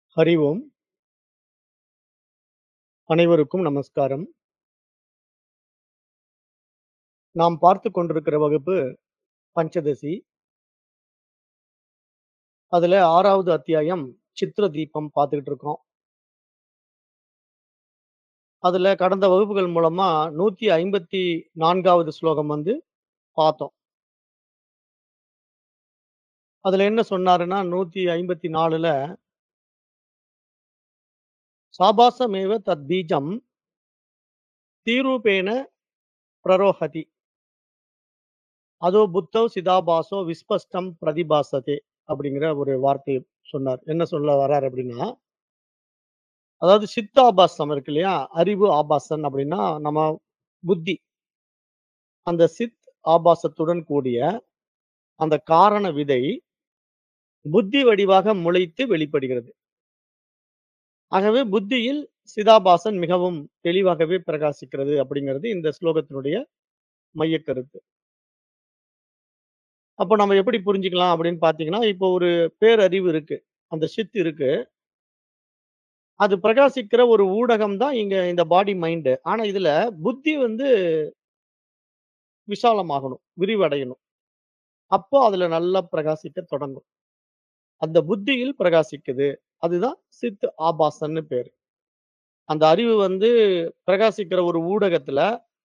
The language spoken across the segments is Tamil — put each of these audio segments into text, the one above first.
ஹரி ஓம். அனைவருக்கும் நமஸ்காரம். நாம் பார்த்துக் கொண்டிருக்கிற வகுப்பு பஞ்சதசி. அதுல 6வது அத்தியாயம் சித்ர தீபம் பார்த்துக்கிட்டு இருக்கோம். அதுல கடந்த வகுப்புகள் மூலமா 154வது ஸ்லோகம் வந்து பார்த்தோம். அதுல என்ன சொன்னாருன்னா 154ல சாபாசமேவ தத் பீஜம் தீரூபேன பிரரோஹதி. அதோ புத்தௌ சிதாபாசோ விஸ்பஷ்டம் பிரதிபாசதே அப்படிங்கிற ஒரு வார்த்தைய சொன்னார். என்ன சொல்ல வர்றாரு அப்படின்னா, அதாவது சித்தாபாசம் இருக்கு இல்லையா? அறிவு ஆபாசன் அப்படின்னா நம்ம புத்தி. அந்த சித் ஆபாசத்துடன் கூடிய அந்த காரண விதை புத்தி வடிவாக முளைத்து வெளிப்படுகிறது. ஆகவே புத்தியில் சிதாபாசன் மிகவும் தெளிவாகவே பிரகாசிக்கிறது அப்படிங்கிறது இந்த ஸ்லோகத்தினுடைய மையக் கருத்து. அப்ப நம்ம எப்படி புரிஞ்சுக்கலாம் அப்படின்னு பார்த்தீங்கன்னா, இப்போ ஒரு பேரறிவு இருக்கு. அந்த சித் இருக்கு. அது பிரகாசிக்கிற ஒரு ஊடகம் தான் இங்க இந்த பாடி மைண்ட். ஆனா இதுல புத்தி வந்து விசாலமாகணும், விரிவடையணும். அப்போ அதுல நல்லா பிரகாசிக்க தொடங்கும். அந்த புத்தியில் பிரகாசிக்குது. அதுதான் சித் ஆபாசன்னு பேரு. அந்த அறிவு வந்து பிரகாசிக்கிற ஒரு ஊடகத்துல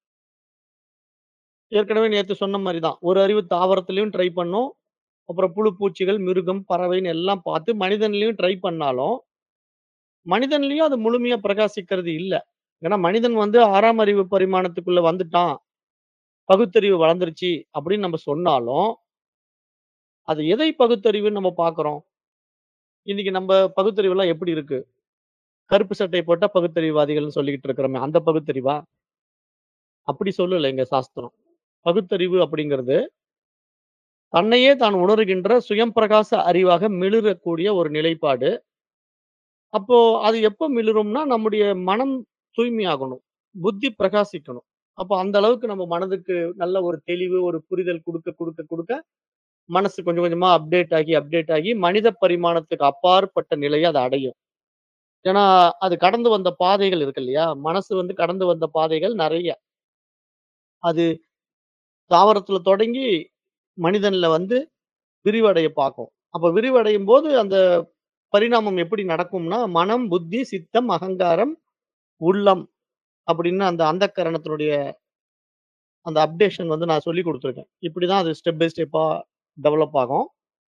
ஏற்கனவே நேத்து சொன்ன மாரி தான். ஒரு அறிவு தாவரத்திலயும் ட்ரை பண்ணும். அப்புறம் புழு, பூச்சிகள், மிருகம், பறவைன்னு எல்லாம் பார்த்து மனிதன்லயும் ட்ரை பண்ணாலும், மனிதன்லயும் அது முழுமையா பிரகாசிக்கிறது இல்ல. ஏன்னா மனிதன் வந்து 6ஆம் அறிவு பரிமாணத்துக்குள்ள வந்துட்டான். பகுத்தறிவு வளர்ந்துருச்சு அப்படின்னு நம்ம சொன்னாலும், அது எதை பகுத்தறிவுன்னு நம்ம பார்க்கிறோம்? இன்னைக்கு நம்ம பகுத்தறிவுலாம் எப்படி இருக்கு? கருப்பு சட்டை போட்டா பகுத்தறிவுவாதிகள்னு சொல்லிக்கிட்டு இருக்கிறோமே, அந்த பகுத்தறிவா? அப்படி சொல்லல எங்க சாஸ்திரம். பகுத்தறிவு அப்படிங்கிறது, தன்னையே தான் உணர்கின்ற சுயம் பிரகாச அறிவாக மிளிரக்கூடிய ஒரு நிலைப்பாடு. அப்போ அது எப்ப மிளிரும்னா, நம்முடைய மனம் தூய்மையாகணும். புத்தி பிரகாசிக்கணும். அப்போ அந்த அளவுக்கு நம்ம மனதுக்கு நல்ல ஒரு தெளிவு, ஒரு புரிதல் குடுக்க, குடுக்க, குடுக்க மனசு கொஞ்சம் கொஞ்சமா அப்டேட் ஆகி, அப்டேட் ஆகி மனித பரிமாணத்துக்கு அப்பாற்பட்ட நிலைய அது அடையும். ஏன்னா, அது கடந்து வந்த பாதைகள் இருக்கு இல்லையா? மனசு வந்து கடந்து வந்த பாதைகள் நெறைய. அது தாவரத்துல தொடங்கி மனிதன்ல வந்து விரிவடைய பார்க்கும். அப்ப விரிவடையும்போது அந்த பரிணாமம் எப்படி நடக்கும்னா, மனம், புத்தி, சித்தம், அகங்காரம், உள்ளம் அப்படின்னு அந்த அந்தக்கரணத்தினுடைய அந்த அப்டேஷன் வந்து நான் சொல்லிக் குடுத்துருக்கேன். இப்படிதான் அது ஸ்டெப் பை ஸ்டெப்பா டெவலப் ஆகும்.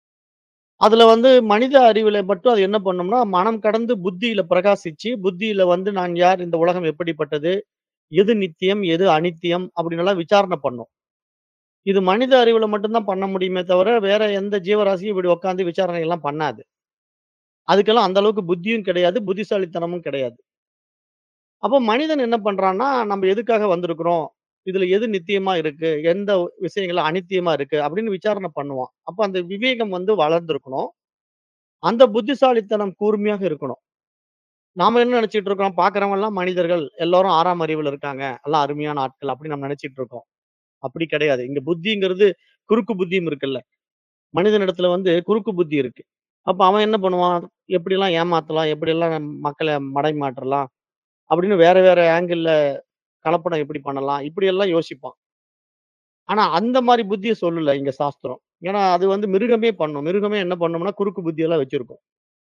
அதுல வந்து மனித அறிவுல மட்டும் அது என்ன பண்ணும்னா, மனம் கடந்து புத்தியில பிரகாசிச்சு, புத்தியில வந்து நான் யார்? இந்த உலகம் எப்படிப்பட்டது? எது நித்தியம்? எது அநித்தியம்? அப்படின்னெல்லாம் விசாரணை பண்ணும். இது மனித அறிவுல மட்டும் தான் பண்ண முடியுமே தவிர, வேற எந்த ஜீவராசியும் இப்படி உட்கார்ந்து விசாரணை எல்லாம் பண்ணாது. அதுக்கெல்லாம் அந்த அளவுக்கு புத்தியும் கிடையாது, புத்திசாலித்தனமும் கிடையாது. அப்போ மனிதன் என்ன பண்றான்னா, நம்ம எதுக்காக வந்திருக்கிறோம்? இதுல எது நித்தியமா இருக்கு? எந்த விஷயங்கள் அநித்தியமா இருக்கு? அப்படின்னு விசாரணை பண்ணுவான். அப்ப அந்த விவேகம் வந்து வளர்ந்திருக்கணும். அந்த புத்திசாலித்தனம் கூர்மையாக இருக்கணும். நாம என்ன நெனச்சுட்டு இருக்கோம்? பார்க்கிறவங்க எல்லாம் மனிதர்கள். எல்லாரும் 6ஆம் அறிவுல இருக்காங்க. எல்லாம் அருமையான ஆட்கள் அப்படின்னு நம்ம நெனச்சுட்டு இருக்கோம். அப்படி கிடையாது. இங்க புத்திங்கிறது குறுக்கு புத்தியும் இருக்குல்ல. மனிதனிடத்துல வந்து குறுக்கு புத்தி இருக்கு. அப்ப அவன் என்ன பண்ணுவான்? எப்படிலாம் ஏமாத்தலாம்? எப்படியெல்லாம் மக்கள மடைமாற்றலாம்? அப்படின்னு வேற வேற ஆங்கிள்ல கலப்படம் எப்படி பண்ணலாம்? இப்படியெல்லாம் யோசிப்பான். ஆனா அந்த மாரி புத்திய சொல்லல இங்க சாஸ்திரம். ஏன்னா அது வந்து மிருகமே பண்ணும். மிருகமே என்ன பண்ணும்னா, குறுக்கு புத்தியெல்லாம் வச்சிருக்கும்.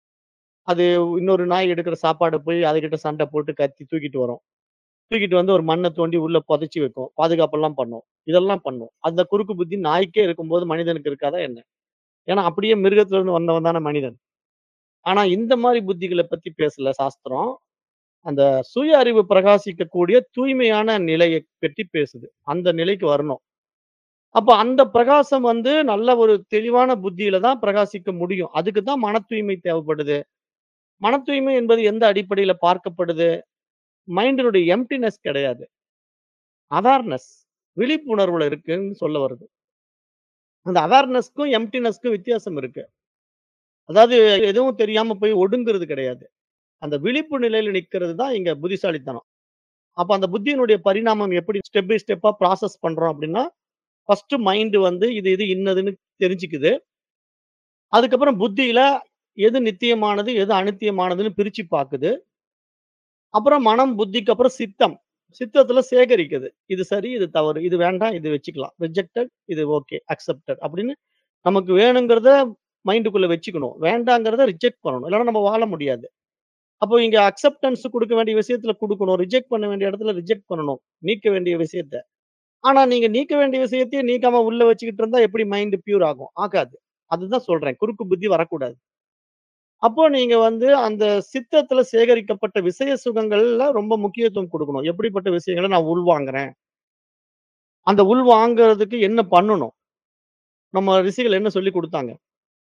அது இன்னொரு நாய் எடுக்கிற சாப்பாட போய் அதுகிட்ட சண்ட போட்டு கத்தி தூக்கிட்டு வரும். தூக்கிட்டு வந்து ஒரு மண்ண தோண்டி உள்ள புதைச்சு வைக்கும். பாதுகாப்பெல்லாம் பண்ணும். இதெல்லாம் பண்ணும். அந்த குறுக்கு புத்தி நாய்க்கே இருக்கும்போது மனிதனுக்கு இருக்காதா என்ன? ஏன்னா அப்படியே மிருகத்துல இருந்து வந்தவன் தானே மனிதன். ஆனா இந்த மாரி புத்திகள பத்தி பேசல சாஸ்திரம். அந்த சுய அறிவு பிரகாசிக்கக்கூடிய தூய்மையான நிலைய பற்றி பேசுது. அந்த நிலைக்கு வரணும். அப்ப அந்த பிரகாசம் வந்து நல்ல ஒரு தெளிவான புத்தியில தான் பிரகாசிக்க முடியும். அதுக்கு தான் மன தூய்மை தேவைப்படுது. மன தூய்மை என்பது எந்த அடிப்படையில பார்க்கப்படுது? மைண்டினுடைய எம்ப்டினெஸ் கிடையாது. அவேர்னஸ் விழிப்புணர்வுல இருக்குன்னு சொல்ல வருது. அந்த அவேர்னஸ்க்கும், எம்ப்டினஸ்க்கும் வித்தியாசம் இருக்கு. அதாவது எதுவும் தெரியாம போய் ஒடுங்குறது கிடையாது. அந்த விழிப்பு நிலையில நிக்கிறது தான் இங்க புத்திசாலித்தனம். அப்ப அந்த புத்தியினுடைய பரிணாமம் எப்படி ஸ்டெப் பை ஸ்டெப்பா ப்ராசஸ் பண்றோம் அப்படின்னா, ஃபர்ஸ்ட் மைண்ட் வந்து இது இது இன்னதுன்னு தெரிஞ்சுக்குது. அதுக்கப்புறம் புத்தியில எது நித்தியமானது, எது அநித்தியமானதுன்னு பிரிச்சு பாக்குது. அப்புறம் மனம், புத்திக்கு அப்புறம் சித்தம். சித்தத்துல சேகரிக்குது. இது சரி, இது தவறு. இது வேண்டாம், இது வச்சுக்கலாம். ரிஜெக்டட், இது ஓகே, அக்செப்டட் அப்படின்னு நமக்கு வேணுங்கிறத மைண்டுக்குள்ள வச்சுக்கணும். வேண்டாங்கிறத ரிஜெக்ட் பண்ணணும். இல்லன்னா நம்ம வாழ முடியாது. அப்போ இங்க அக்செப்டன்ஸ் குடுக்க வேண்டிய விஷயத்துல குடுக்கணும். ரிஜெக்ட் பண்ண வேண்டிய இடத்துல ரிஜெக்ட் பண்ணணும். நீக்க வேண்டிய விஷயத்த. ஆனா நீங்க நீக்க வேண்டிய விஷயத்தையே நீக்காம உள்ள வச்சுக்கிட்டு இருந்தா எப்படி மைண்ட் பியூர் ஆகும்? ஆகாது. அதுதான் சொல்றேன். குறுக்கு புத்தி வரக்கூடாது. அப்போ நீங்க வந்து அந்த சித்தத்துல சேகரிக்கப்பட்ட விஷய சுகங்கள்ல ரொம்ப முக்கியத்துவம் குடுக்கணும். எப்படிப்பட்ட விஷயங்கள நான் உள்வாங்குறேன்? அந்த உள்வாங்குறதுக்கு என்ன பண்ணணும்? நம்ம ரிஷிகள் என்ன சொல்லிக் குடுத்தாங்க?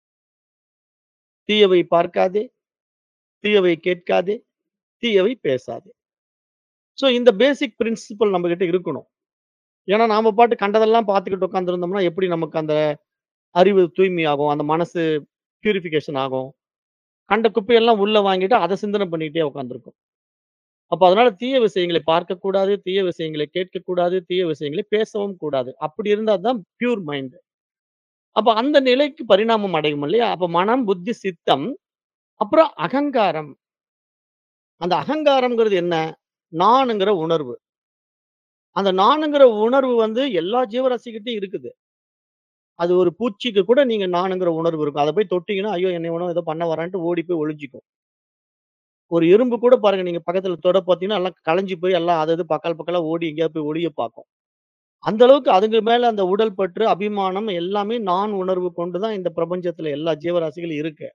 தீயவை பார்க்காதே, தீயவை கேட்காதே, தீயவை பேசாதே. சோ இந்த பேசிக் பிரின்சிபிள் நம்மகிட்ட இருக்கணும். ஏன்னா நாம பாட்டு கண்டதெல்லாம் பார்த்துக்கிட்டு உட்கார்ந்திருந்தோம்னா, எப்படி நமக்கு அந்த அறிவு தூய்மையாகும்? அந்த மனசு பியூரிஃபிகேஷன் ஆகும்? கண்ட குப்பையெல்லாம் உள்ள வாங்கிட்டு அத சிந்தனை பண்ணிட்டே உட்கார்ந்திருக்கும். அப்ப அதனால தீய விஷயங்களை பார்க்கக்கூடாது, தீய விஷயங்களை கேட்கக்கூடாது, தீய விஷயங்களை பேசவும் கூடாது. அப்படி இருந்தா தான் பியூர் மைண்ட். அப்ப அந்த நிலைக்கு பரிணாமம் அடையும் இல்லையா? அப்ப மனம், புத்தி, சித்தம், அப்புறம் அகங்காரம். அந்த அகங்காரம்ங்கிறது என்ன? நானுங்கிற உணர்வு. அந்த நானுங்கிற உணர்வு வந்து எல்லா ஜீவராசிகிட்டயும் இருக்குது. அது ஒரு பூச்சிக்கு கூட நீங்க நானுங்கிற உணர்வு இருக்கும். அத போய் தொட்டீங்கன்னா, ஐயோ! என்னை எவனோ ஏதோ பண்ண வரான்ட்டு ஓடி போய் ஒளிஞ்சுக்கும். ஒரு எறும்பு கூட பாருங்க நீங்க பக்கத்துல தொட பார்த்தீங்கன்னா, எல்லாம் கலஞ்சு போய் எல்லாம் அது அது பக்கால் பக்காலா ஓடி எங்கேயாவது போய் ஒளிய பார்க்கும். அந்த அளவுக்கு அதுங்க மேல அந்த உடல் பற்று, அபிமானம் எல்லாமே நான் உணர்வு கொண்டு தான் இந்த பிரபஞ்சத்துல எல்லா ஜீவராசிகளும் இருக்கு.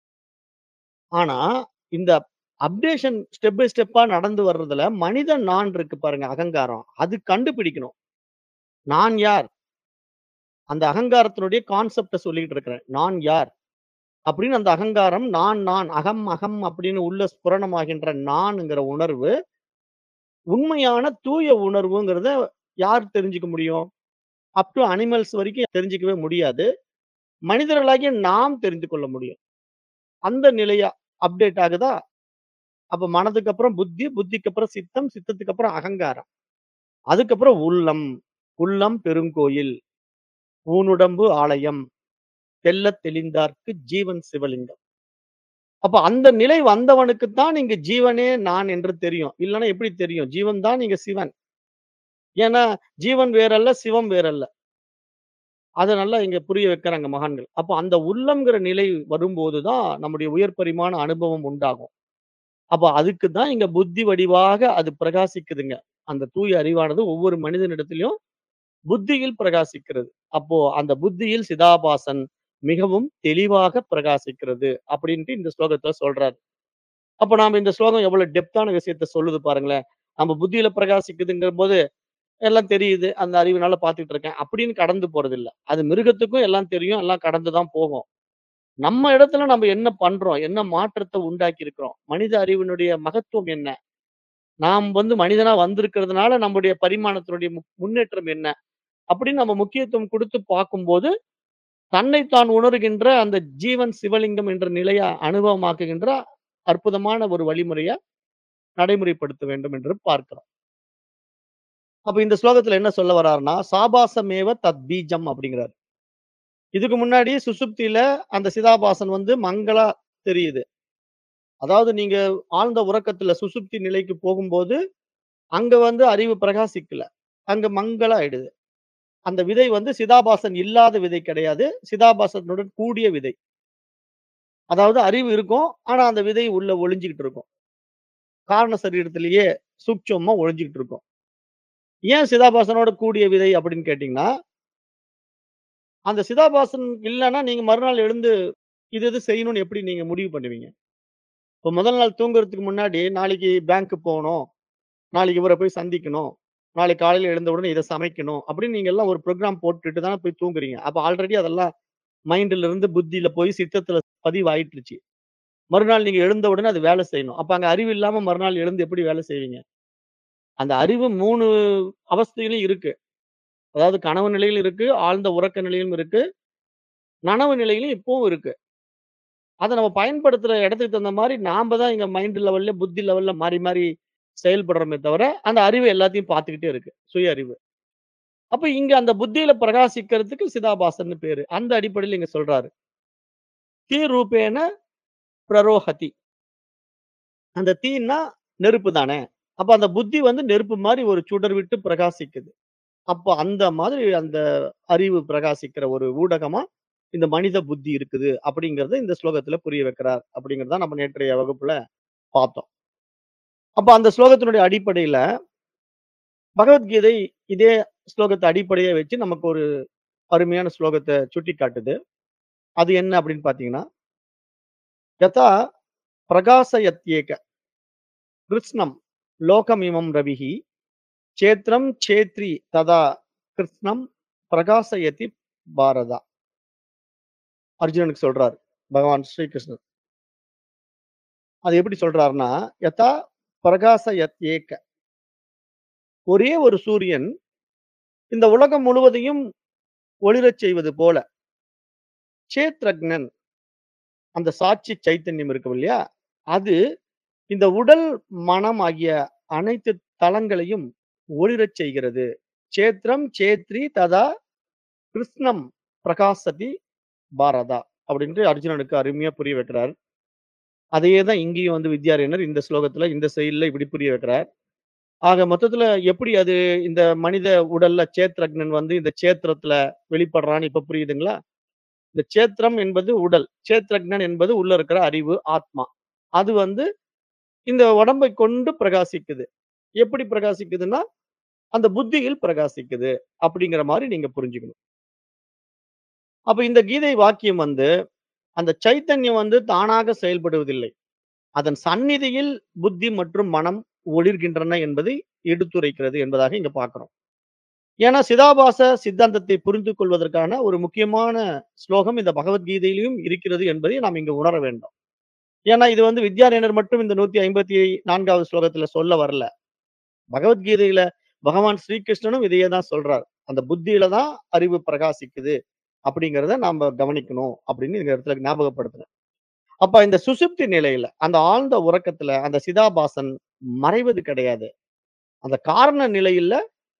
ஆனா, இந்த அப்டேஷன் ஸ்டெப் பை ஸ்டெப்பா நடந்து வர்றதுல மனித நான் இருக்கு பாருங்க அகங்காரம். அது கண்டுபிடிக்கணும். நான் யார்? அந்த அகங்காரத்தினுடைய கான்செப்ட்ட சொல்லிட்டு இருக்கிறேன். நான் யார்? அப்படின்னு அந்த அகங்காரம் நான் நான் அகம் அகம் அப்படின்னு உள்ள ஸ்புரணமாகின்ற நான்ங்கிற உணர்வு, உண்மையான தூய உணர்வுங்கிறத யார் தெரிஞ்சுக்க முடியும்? அப் டூ அனிமல்ஸ் வரைக்கும் தெரிஞ்சுக்கவே முடியாது. மனிதர்களாகிய நாம் தெரிந்து கொள்ள முடியும். அந்த நிலையா அப்டேட் ஆகுதா? அப்ப மனதுக்கு அப்புறம் புத்தி, புத்திக்கு அப்புறம் சித்தம், சித்தத்துக்கு அப்புறம் அகங்காரம். அதுக்கப்புறம் உள்ளம். உள்ளம் பெருங்கோயில். ஊனுடம்பு ஆலயம். தெள்ளத் தெளிந்தார்க்கு ஜீவன் சிவலிங்கம். அப்ப அந்த நிலை வந்தவனுக்கு தான் இங்க ஜீவனே நான் என்று தெரியும். இல்லன்னா எப்படி தெரியும்? ஜீவன் தான் இங்க சிவன். ஏன்னா, ஜீவன் வேறல்ல, சிவம் வேறல்ல. அத நல்லா இங்க புரிய வைக்கிறாங்க மகான்கள். அப்ப அந்த உள்ளம்ங்கிற நிலை வரும்போது தான் நம்முடைய உயர் பரிமாண அனுபவம் உண்டாகும். அப்ப அதுக்கு தான் இங்க புத்தி வடிவாக அது பிரகாசிக்குதுங்க. அந்த தூய அறிவானது ஒவ்வொரு மனிதனிடத்திலும் புத்தியில் பிரகாசிக்கிறது. அப்போ அந்த புத்தியில் சிதாபாசன் மிகவும் தெளிவாக பிரகாசிக்கிறது. அப்படின்ட்டு இந்த ஸ்லோகத்துல சொல்றாரு. அப்ப நாம இந்த ஸ்லோகம் எவ்வளவு டெப்த்தான விஷயத்த சொல்லுது பாருங்களேன். நம்ம புத்தியில பிரகாசிக்குதுங்கம்போது, எல்லாம் தெரியுது. அந்த அறிவினால பார்த்துட்டு இருக்கேன். அப்படின்னு கடந்து போறதில்ல. அது மிருகத்துக்கும் எல்லாம் தெரியும். எல்லாம் கடந்து தான் போகும். நம்ம இடத்துல நம்ம என்ன பண்றோம்? என்ன மாற்றத்த உண்டாக்கி இருக்கிறோம்? மனித அறிவினுடைய மகத்துவம் என்ன? நாம் வந்து மனிதனா வந்திருக்கிறதுனால நம்முடைய பரிமாணத்தினுடைய மு முன்னேற்றம் என்ன? அப்படின்னு நம்ம முக்கியத்துவம் குடுத்து பார்க்கும்போது, தன்னை தான் உணர்கின்ற அந்த ஜீவன் சிவலிங்கம் என்ற நிலைய அனுபவமாக்குகின்ற அற்புதமான ஒரு வழிமுறைய நடைமுறைப்படுத்த வேண்டும் என்று பார்க்கிறோம். அப்ப இந்த ஸ்லோகத்துல என்ன சொல்ல வர்றாருன்னா, சாபாசமேவ தத் பீஜம் அப்படிங்கிறாரு. இதுக்கு முன்னாடி சுசுப்தியில அந்த சிதாபாசன் வந்து மங்களா தெரியுது. அதாவது நீங்க ஆழ்ந்த உறக்கத்துல சுசுப்தி நிலைக்கு போகும்போது, அங்க வந்து அறிவு பிரகாசிக்கல. அங்க மங்களா ஆயிடுது. அந்த விதை வந்து சிதாபாசன் இல்லாத விதை கிடையாது. சிதாபாசனுடன் கூடிய விதை. அதாவது அறிவு இருக்கும். ஆனா அந்த விதை உள்ள ஒளிஞ்சுகிட்டு இருக்கும். காரண சரீரத்திலேயே சூட்சுமமா ஒளிஞ்சுகிட்டு இருக்கும். ஏன் சிதாபாசனோட கூடிய விதை அப்படின்னு கேட்டீங்கன்னா அந்த சிதாபாசன் இல்லன்னா, நீங்க மறுநாள் எழுந்து இது இது செய்யணும்னு எப்படி நீங்க முடிவு பண்ணுவீங்க? இப்ப முதல் நாள் தூங்குறதுக்கு முன்னாடி, நாளைக்கு பேங்க் போணும். நாளைக்கு இவர போய் சந்திக்கணும். நாளைக்கு காலையில எழுந்த உடனே இத சமைக்கணும். அப்படின்னு நீங்க எல்லாம் ஒரு புரோகிராம் போட்டுட்டு தானே போய் தூங்குறீங்க. அப்ப ஆல்ரெடி அதெல்லாம் மைண்ட்ல இருந்து புத்தியில போய் சித்தத்துல பதிவாயிட்டுருச்சு. மறுநாள் நீங்க எழுந்த உடனே அது வேலை செய்யணும். அப்ப அங்க அறிவு இல்லாம மறுநாள் எழுந்து எப்படி வேலை செய்வீங்க? அந்த அறிவு 3 அவஸ்தையிலும் இருக்கு. அதாவது கனவு நிலையிலும் இருக்கு, ஆழ்ந்த உறக்க நிலையிலும் இருக்கு. நனவு நிலையிலும் இப்பவும் இருக்கு. அத நம்ம பயன்படுத்துற இடத்துக்கு தகுந்த மாரி நாம தான் இங்க மைண்ட் லெவல்ல, புத்தி லெவல்ல மாறி மாறி செயல்படுறோமே தவிர, அந்த அறிவு எல்லாத்தையும் பார்த்துக்கிட்டே இருக்கு. சுய அறிவு. அப்ப இங்க அந்த புத்தியில பிரகாசிக்கிறதுக்கு சிதாபாசன்னு பேரு. அந்த அடிப்படையில இங்க சொல்றாரு. தீ ரூபேன பிரரோஹதி. அந்த தீன்னா நெருப்பு தானே! அப்ப அந்த புத்தி வந்து நெருப்பு மாரி ஒரு சுடர் விட்டு பிரகாசிக்குது. அப்ப அந்த மாதிரி அந்த அறிவு பிரகாசிக்கிற ஒரு ஊடகமா, இந்த மனித புத்தி இருக்குது அப்படிங்கிறத இந்த ஸ்லோகத்துல புரிய வைக்கிறார். அப்படிங்கிறது தான் நம்ம நேற்றைய வகுப்புல பார்த்தோம். அப்ப அந்த ஸ்லோகத்தினுடைய அடிப்படையில பகவத்கீதை இதே ஸ்லோகத்த அடிப்படையா வச்சு நமக்கு ஒரு அருமையான ஸ்லோகத்த சுட்டிக்காட்டுது. அது என்ன அப்படின்னு பார்த்தீங்கன்னா, யதா பிரகாசயத்யேக கிருஷ்ணம் லோகமிமம் ரவிஹி சேத்ரம் சேத்ரி ததா கிருஷ்ணம் பிரகாசயதி பாரதா. அர்ஜுனனுக்கு சொல்றாரு. பகவான் ஸ்ரீகிருஷ்ணர். அது எப்படி சொல்றாருன்னா, யதா பிரகாசயத்யேக ஒரே ஒரு சூரியன் இந்த உலகம் முழுவதையும் ஒளிரச் செய்வது போல சேத்ரக்னன் அந்த சாட்சி சைத்தன்யம் இருக்கும் இல்லையா? அது இந்த உடல், மனம் ஆகிய அனைத்து தளங்களையும் ஒளிரச் செய்கிறது. சேத்ரம் சேத்ரி ததா கிருஷ்ணம் பிரகாசதி பாரதா. அப்படின்ட்டு அர்ஜுனனுக்கு அருமையா புரிய வைக்கிறார். அதையே தான் இங்கேயும் வந்து வித்யாரண்யர் இந்த ஸ்லோகத்துல, இந்த செயல்ல இப்படி புரிய வைக்கிறார். ஆக மொத்தத்துல எப்படி அது இந்த மனித உடல்ல சேத்ரக்னன் வந்து இந்த சேத்திரத்துல வெளிப்படுறான்னு இப்ப புரியுதுங்களா? இந்த சேத்திரம் என்பது உடல். சேத்ரக்னன் என்பது உள்ள இருக்கிற அறிவு, ஆத்மா. அது வந்து இந்த உடம்பை கொண்டு பிரகாசிக்குது. எப்படி பிரகாசிக்குதுன்னா, அந்த புத்தியில் பிரகாசிக்குது. அப்படிங்கிற மாரி நீங்க புரிஞ்சுக்கணும். அப்ப இந்த கீதை வாக்கியம் வந்து, அந்த சைத்தன்யம் வந்து தானாக செயல்படுவதில்லை. அதன் சந்நிதியில் புத்தி மற்றும் மனம் ஒளிர்கின்றன என்பதை எடுத்துரைக்கிறது என்பதாக இங்க பார்க்கிறோம். ஏன்னா சிதாபாச சித்தாந்தத்தை புரிந்து கொள்வதற்கான ஒரு முக்கியமான ஸ்லோகம் இந்த பகவத்கீதையிலும் இருக்கிறது என்பதை நாம் இங்கு உணர வேண்டும். ஏன்னா இது வந்து வித்யாரண்யர் மட்டும் இந்த 154வது ஸ்லோகத்துல சொல்ல வரல. பகவத்கீதையில பகவான் ஸ்ரீகிருஷ்ணனும் இதையே தான் சொல்றார். அந்த புத்தியில தான் அறிவு பிரகாசிக்குது. அப்படிங்கிறத நாம கவனிக்கணும் அப்படின்னு இந்த இடத்துல ஞாபகப்படுத்துறேன். அப்ப இந்த சுசுப்தி நிலையில, அந்த ஆழ்ந்த உறக்கத்துல அந்த சிதாபாசன் மறைவது கிடையாது. அந்த காரண நிலையில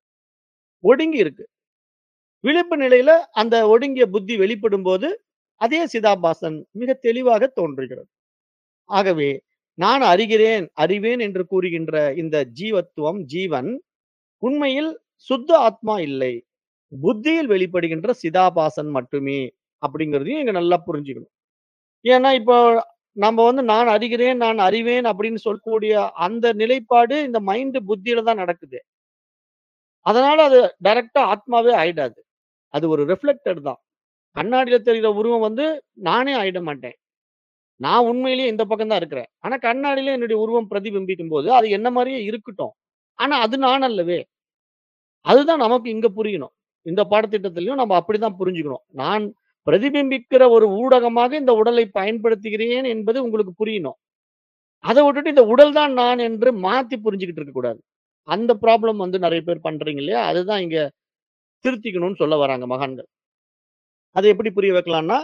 ஒடுங்கி இருக்கு. விழிப்பு நிலையில அந்த ஒடுங்கிய புத்தி வெளிப்படும்போது, அதே சிதாபாசன் மிக தெளிவாக தோன்றுகிறது. ஆகவே, நான் அறிகிறேன், அறிவேன் என்று கூறுகின்ற இந்த ஜீவத்துவம், ஜீவன் உண்மையில் சுத்த ஆத்மா இல்லை. புத்தியில் வெளிப்படுகின்ற சிதாபாசன் மட்டுமே அப்படிங்கிறதையும் இங்க நல்லா புரிஞ்சுக்கணும். ஏன்னா இப்போ நம்ம வந்து நான் அறிகிறேன், நான் அறிவேன் அப்படின்னு சொல்லக்கூடிய அந்த நிலைப்பாடு இந்த மைண்ட் புத்தியில தான் நடக்குது. அதனால அது டைரக்ட்டா ஆத்மாவே ஆயிடாது. அது ஒரு ரிஃப்ளெக்டட் தான். கண்ணாடியில தெரியிற உருவம் வந்து நானே ஆயிட மாட்டேன். நான் உண்மையிலேயே இந்த பக்கம் தான் இருக்கிறேன். ஆனா கண்ணாடியில என்னுடைய உருவம் பிரதிபிம்பிக்கும்போது, அது என்ன மாரியே இருக்கட்டும். ஆனா அது நான் அல்லவே! அதுதான் நமக்கு இங்க புரியணும். இந்த பாடத்திட்டத்திலயும் நம்ம அப்படிதான் புரிஞ்சுக்கணும். நான் பிரதிபிம்பிக்கிற ஒரு ஊடகமாக இந்த உடலை பயன்படுத்துகிறேன் என்பது உங்களுக்கு புரியணும். அத விட்டுட்டு இந்த உடல் தான் நான் என்று மாத்தி புரிஞ்சுகிட்டு இருக்கக்கூடாது. அந்த ப்ராப்ளம் வந்து நெறைய பேர் பண்றீங்க இல்லையா? அதுதான் இங்க திருத்திக்கணும்னு சொல்ல வராங்க மகான்கள். அத எப்படி புரிய வைக்கலாம்னா,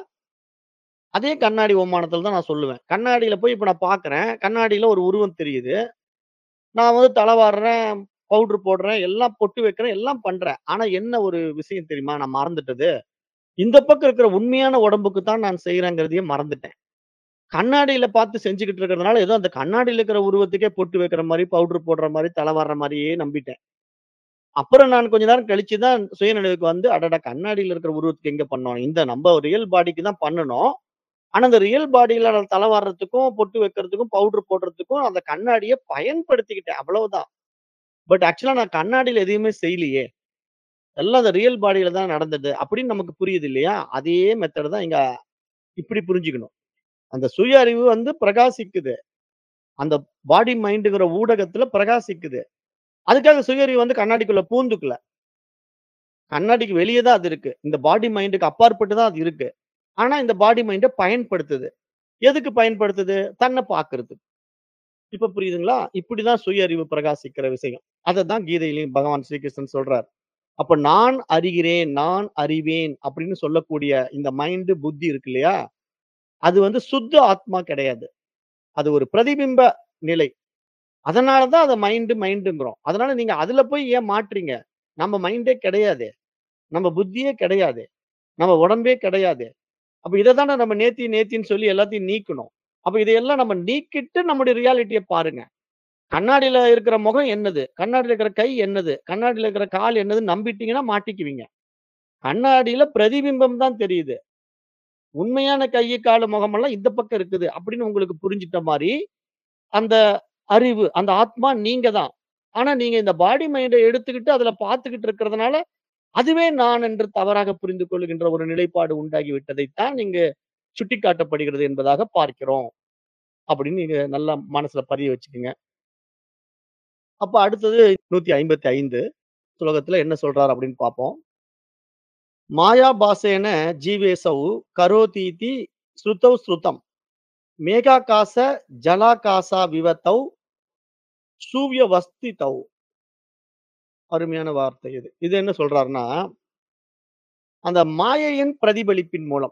அதே கண்ணாடி ஓமானத்துல தான் நான் சொல்லுவேன். கண்ணாடியில போய் இப்ப நான் பார்க்கிறேன். கண்ணாடியில ஒரு உருவம் தெரியுது. நான் வந்து தல வார்றேன், பவுடர் போடுறேன், எல்லாம் பொட்டு வைக்கிறேன், எல்லாம் பண்றேன். ஆனா என்ன ஒரு விஷயம் தெரியுமா? நான் மறந்துட்டது. இந்த பக்கம் இருக்கிற உண்மையான உடம்புக்கு தான் நான் செய்றேங்கிறதையே மறந்துட்டேன். கண்ணாடியில பார்த்து செஞ்சுகிட்டு இருக்கிறதுனால, ஏதோ அந்த கண்ணாடியில இருக்கிற உருவத்துக்கே பொட்டு வைக்கிற மாரி, பவுடர் போடுற மாரி, தல வார்ற மாரியே நம்பிட்டேன். அப்புறம் நான் கொஞ்ச நேரம் கழிச்சு தான் சுயநினைவுக்கு வந்து, அடடா! கண்ணாடியில இருக்கிற உருவத்துக்கு எங்க பண்ணோம்? இந்த நம்ம ரியல் பாடிக்கு தான் பண்ணுனோம். ஆனா அந்த ரியல் பாடியில நான் தல வார்றதுக்கும், பொட்டு வைக்கிறதுக்கும், பவுடர் போடுறதுக்கும் அந்த கண்ணாடிய பயன்படுத்திக்கிட்டேன். அவ்வளவுதான். பட் ஆக்சுவலா நான் கண்ணாடியில எதையுமே செய்யலையே! எல்லாம் அந்த ரியல் பாடியில தான் நடந்தது. அப்படின்னு நமக்கு புரியுது இல்லையா? அதே மெத்தட் தான் இங்க இப்படி புரிஞ்சுக்கணும். அந்த சுய அறிவு வந்து பிரகாசிக்குது. அந்த பாடி மைண்ட்ங்கிற ஊடகத்துல பிரகாசிக்குது. அதுக்காக சுய அறிவு வந்து கண்ணாடிக்குள்ள பூந்துக்கல. கண்ணாடிக்கு வெளிய தான் அது இருக்கு. இந்த பாடி மைண்டுக்கு அப்பாற்பட்டு தான் அது இருக்கு. ஆனா இந்த பாடி மைண்ட பயன்படுத்துது. எதுக்கு பயன்படுத்துது? தன்ன பார்க்கிறதுக்கு. இப்ப புரியுதுங்களா? இப்படிதான் சுய அறிவு பிரகாசிக்கிற விஷயம். அததான் கீதையிலயும் பகவான் ஸ்ரீகிருஷ்ணன் சொல்றார். அப்ப நான் அறிகிறேன், நான் அறிவேன் அப்படின்னு சொல்லக்கூடிய இந்த மைண்ட், புத்தி இருக்கு இல்லையா? அது வந்து சுத்த ஆத்மா கிடையாது. அது ஒரு பிரதிபிம்ப நிலை. அதனால தான் அத மைண்ட் மைண்ட்ங்கிறோம். அதனால நீங்க அதுல போய் ஏன் மாட்றீங்க? நம்ம மைண்டே கிடையாதே! நம்ம புத்தியே கிடையாதே! நம்ம உடம்பே கிடையாதே! அப்ப இத தானே நம்ம நேத்தி நேத்தின்னு சொல்லி எல்லாத்தையும் நீக்கணும். அப்ப இதையெல்லாம் நம்ம நீக்கிட்டு நம்முடைய ரியாலிட்டிய பாருங்க. கண்ணாடியில இருக்கிற முகம் என்னது? கண்ணாடியில இருக்கிற கை என்னது? கண்ணாடியில இருக்கிற கால் என்னதுன்னு நம்பிட்டீங்கன்னா மாட்டிக்குவீங்க. கண்ணாடியில பிரதிபிம்பம் தான் தெரியுது. உண்மையான கை, காலு, முகமெல்லாம் இந்த பக்கம் இருக்குது. அப்படின்னு உங்களுக்கு புரிஞ்சுட்ட மாரி, அந்த அறிவு, அந்த ஆத்மா நீங்க தான். ஆனா நீங்க இந்த பாடி மைண்ட எடுத்துக்கிட்டு அதுல பார்த்துக்கிட்டு இருக்கிறதுனால, அதுவே நான் என்று தவறாக புரிந்து கொள்கின்ற ஒரு நிலைப்பாடு உண்டாகி விட்டதைத் தான் இங்கு சுட்டிக்காட்டப்படுகிறது என்பதாக பார்க்கிறோம். அப்படின்னு நீங்க நல்லா மனசுல பதிய வச்சுக்கங்க. அப்ப அடுத்தது 155 ஸ்லோகத்துல என்ன சொல்றாரு அப்படின்னு பார்ப்போம். மாயாபாசேன ஜீவேசௌ கரோதீதி ஸ்ருதௌ ஸ்ருதம். மேகாகாச ஜலாகாசா விவத்தௌ சூவ்யவஸ்திதௌ. அருமையான வார்த்தை இது. இது என்ன சொல்றாருன்னா, அந்த மாயையின் பிரதிபலிப்பின் மூலம்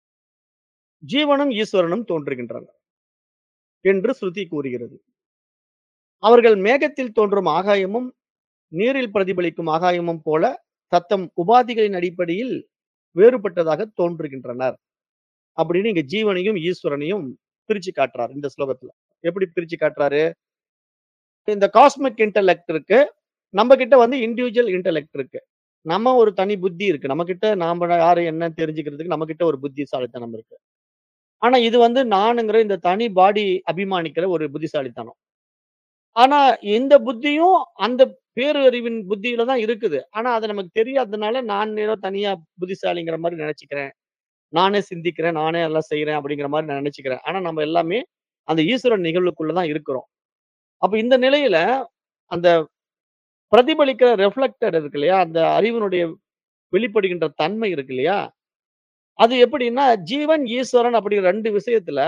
ஜீவனும், ஈஸ்வரனும் தோன்றுகின்றனர். என்று ஸ்ருதி கூறுகிறது. அவர்கள் மேகத்தில் தோன்றும் ஆகாயமும், நீரில் பிரதிபலிக்கும் ஆகாயமும் போல தத்தம் உபாதிகளின் அடிப்படையில் வேறுபட்டதாக தோன்றுகின்றனர். அப்படின்னு இங்க ஜீவனையும், ஈஸ்வரனையும் பிரிச்சு காட்டுறாரு இந்த ஸ்லோகத்துல. எப்படி பிரிச்சு காட்டுறாரு? இந்த காஸ்மிக் இன்டெலெக்ட் இருக்கு. நம்ம கிட்ட வந்து இண்டிவிஜுவல் இன்டெலெக்ட் இருக்கு. நம்ம ஒரு தனி புத்தி இருக்கு. நம்மகிட்ட நாம யாரு என்னன்னு தெரிஞ்சுக்கிறதுக்கு நம்மகிட்ட ஒரு புத்திசாலித்தனம் இருக்கு. ஆனா இது வந்து நானுங்கிற இந்த தனி பாடி அபிமானிக்கிற ஒரு புத்திசாலித்தனம். ஆனா இந்த புத்தியும் அந்த பேரறிவின் புத்தியில தான் இருக்குது. ஆனா அது நமக்கு தெரியாததுனால நான் ஏதோ தனியா புத்திசாலிங்கிற மாரி நெனச்சுக்கிறேன். நானே சிந்திக்கிறேன், நானே எல்லாம் செய்றேன் அப்படிங்கிற மாரி நான் நெனச்சுக்கிறேன். ஆனா நம்ம எல்லாமே அந்த ஈஸ்வரன் நிகழ்வுக்குள்ள தான் இருக்கிறோம். அப்ப இந்த நிலையில அந்த பிரதிபலிக்கிற ரிஃப்ளெக்டர் இருக்கு இல்லையா? அந்த அறிவினுடைய வெளிப்படுகின்ற தன்மை இருக்கு இல்லையா? அது எப்படின்னா, ஜீவன், ஈஸ்வரன் அப்படிங்கிற 2 விஷயத்துல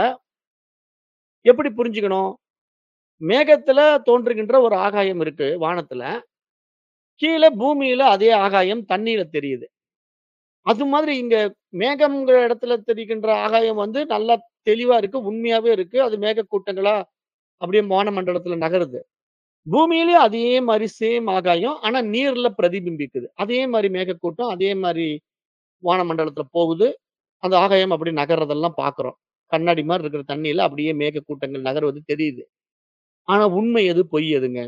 எப்படி புரிஞ்சுக்கணும்? மேகத்துல தோன்றுகின்ற ஒரு ஆகாயம் இருக்கு வானத்துல. கீழ பூமியில அதே ஆகாயம் தண்ணீல தெரியுது. அது மாதிரி இங்க மேகம்ங்கிற இடத்துல தெரிகின்ற ஆகாயம் வந்து நல்லா தெளிவா இருக்கு. உண்மையாவே இருக்கு. அது மேகக்கூட்டங்களா அப்படியே வானமண்டலத்துல நகருது. பூமியிலயும் அதே மாரி சேம் ஆகாயம். ஆனா நீர்ல பிரதிபிம்பிக்குது. அதே மாரி மேகக்கூட்டம், அதே மாரி வானமண்டலத்துல போகுது. அந்த ஆகாயம் அப்படி நகர்றதெல்லாம் பார்க்கிறோம். கண்ணாடி மாரி இருக்கிற தண்ணீல அப்படியே மேகக்கூட்டங்கள் நகர்வது தெரியுது. ஆனா உண்மை எது? பொய் எதுங்க?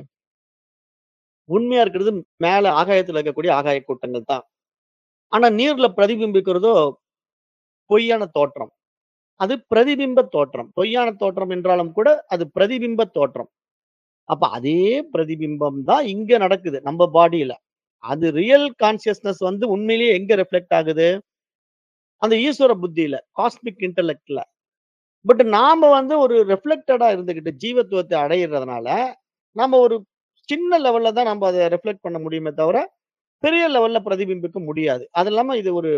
உண்மையா இருக்கிறது மேல ஆகாயத்துல இருக்கக்கூடிய ஆகாய கூட்டங்கள் தான். ஆனா நீர்ல பிரதிபிம்பிக்கிறதோ பொய்யான தோற்றம். அது பிரதிபிம்ப தோற்றம். பொய்யான தோற்றம் என்றாலும் கூட அது பிரதிபிம்ப தோற்றம். அப்ப அதே பிரதிபிம்பம் தான் இங்க நடக்குது நம்ம பாடியில. அது ரியல் கான்ஷியஸ்னஸ் வந்து உண்மையிலேயே எங்க ரிஃப்ளெக்ட் ஆகுது? அந்த ஈஸ்வர புத்தியில, காஸ்மிக் இன்டெலெக்ட்ல. பட் நாம வந்து ஒரு ரிஃப்ளெக்டடா இருந்துகிட்டு ஜீவத்துவத்தை அடையிறதுனால, நாம ஒரு சின்ன லெவல்ல தான் நம்ம அத ரிஃப்ளெக்ட் பண்ண முடியுமே தவிர, பெரிய லெவல்ல பிரதிபிம்பிக்க முடியாது. அது இல்லாம இது ஒரு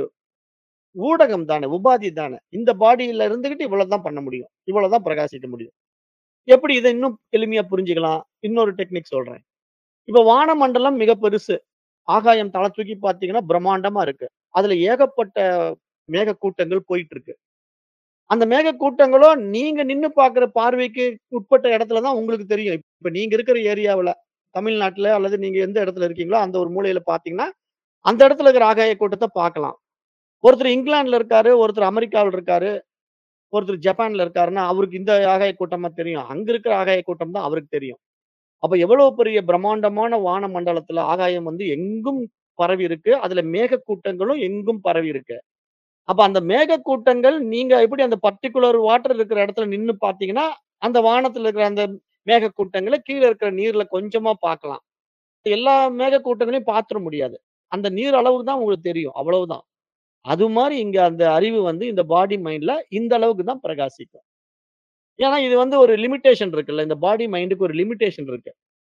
ஊடகம் தானே, உபாதி தானே. இந்த பாடியில இருந்துகிட்டு இவ்வளவுதான் பண்ண முடியும். இவ்வளவுதான் பிரகாசிக்க முடியும். எப்படி இத இன்னும் எளிமையா புரிஞ்சுக்கலாம்? இன்னொரு டெக்னிக் சொல்றேன். இப்ப வானமண்டலம் மிக பெருசு. ஆகாயம் தல தூக்கி பார்த்தீங்கன்னா பிரம்மாண்டமா இருக்கு. அதுல ஏகப்பட்ட மேகக்கூட்டங்கள் போயிட்டு இருக்கு. அந்த மேகக்கூட்டங்களோ நீங்க நின்னு பார்க்கிற பார்வைக்கு உட்பட்ட இடத்துல தான் உங்களுக்கு தெரியும். இப்ப நீங்க இருக்கிற ஏரியாவுல, தமிழ்நாட்டுல அல்லது நீங்க எந்த இடத்துல இருக்கீங்களோ, அந்த ஒரு மூலையில பார்த்தீங்கன்னா, அந்த இடத்துல இருக்கிற ஆகாய கூட்டத்த பார்க்கலாம். ஒருத்தர் இங்கிலாந்துல இருக்காரு, ஒருத்தர் அமெரிக்காவுல இருக்காரு, ஒருத்தர் ஜப்பான்ல இருக்காருன்னா, அவருக்கு இந்த ஆகாய கூட்டமா தெரியும். அங்க இருக்கிற ஆகாய கூட்டம் தான் அவருக்கு தெரியும். அப்ப எவ்வளவு பெரிய பிரம்மாண்டமான வான மண்டலத்துல ஆகாயம் வந்து எங்கும் பரவி இருக்கு. அதுல மேகக்கூட்டங்களும் எங்கும் பரவி இருக்கு. அப்ப அந்த மேகக்கூட்டங்கள் நீங்க எப்படி அந்த பர்ட்டிகுலர் வாட்டர் இருக்கிற இடத்துல நின்னு பார்த்தீங்கன்னா, அந்த வானத்துல இருக்கிற அந்த மேகக்கூட்டங்கள கீழ இருக்கிற நீர்ல கொஞ்சமா பார்க்கலாம். எல்லா மேகக்கூட்டங்களையும் பார்த்துற முடியாது. அந்த நீர் அளவுக்கு தான் உங்களுக்கு தெரியும். அவ்வளவுதான். அது மாரி இங்க அந்த அறிவு வந்து இந்த பாடி மைண்ட்ல இந்த அளவுக்கு தான் பிரகாசிக்கும். ஏன்னா இது வந்து ஒரு லிமிட்டேஷன் இருக்குல்ல. இந்த பாடி மைண்டுக்கு ஒரு லிமிட்டேஷன் இருக்கு.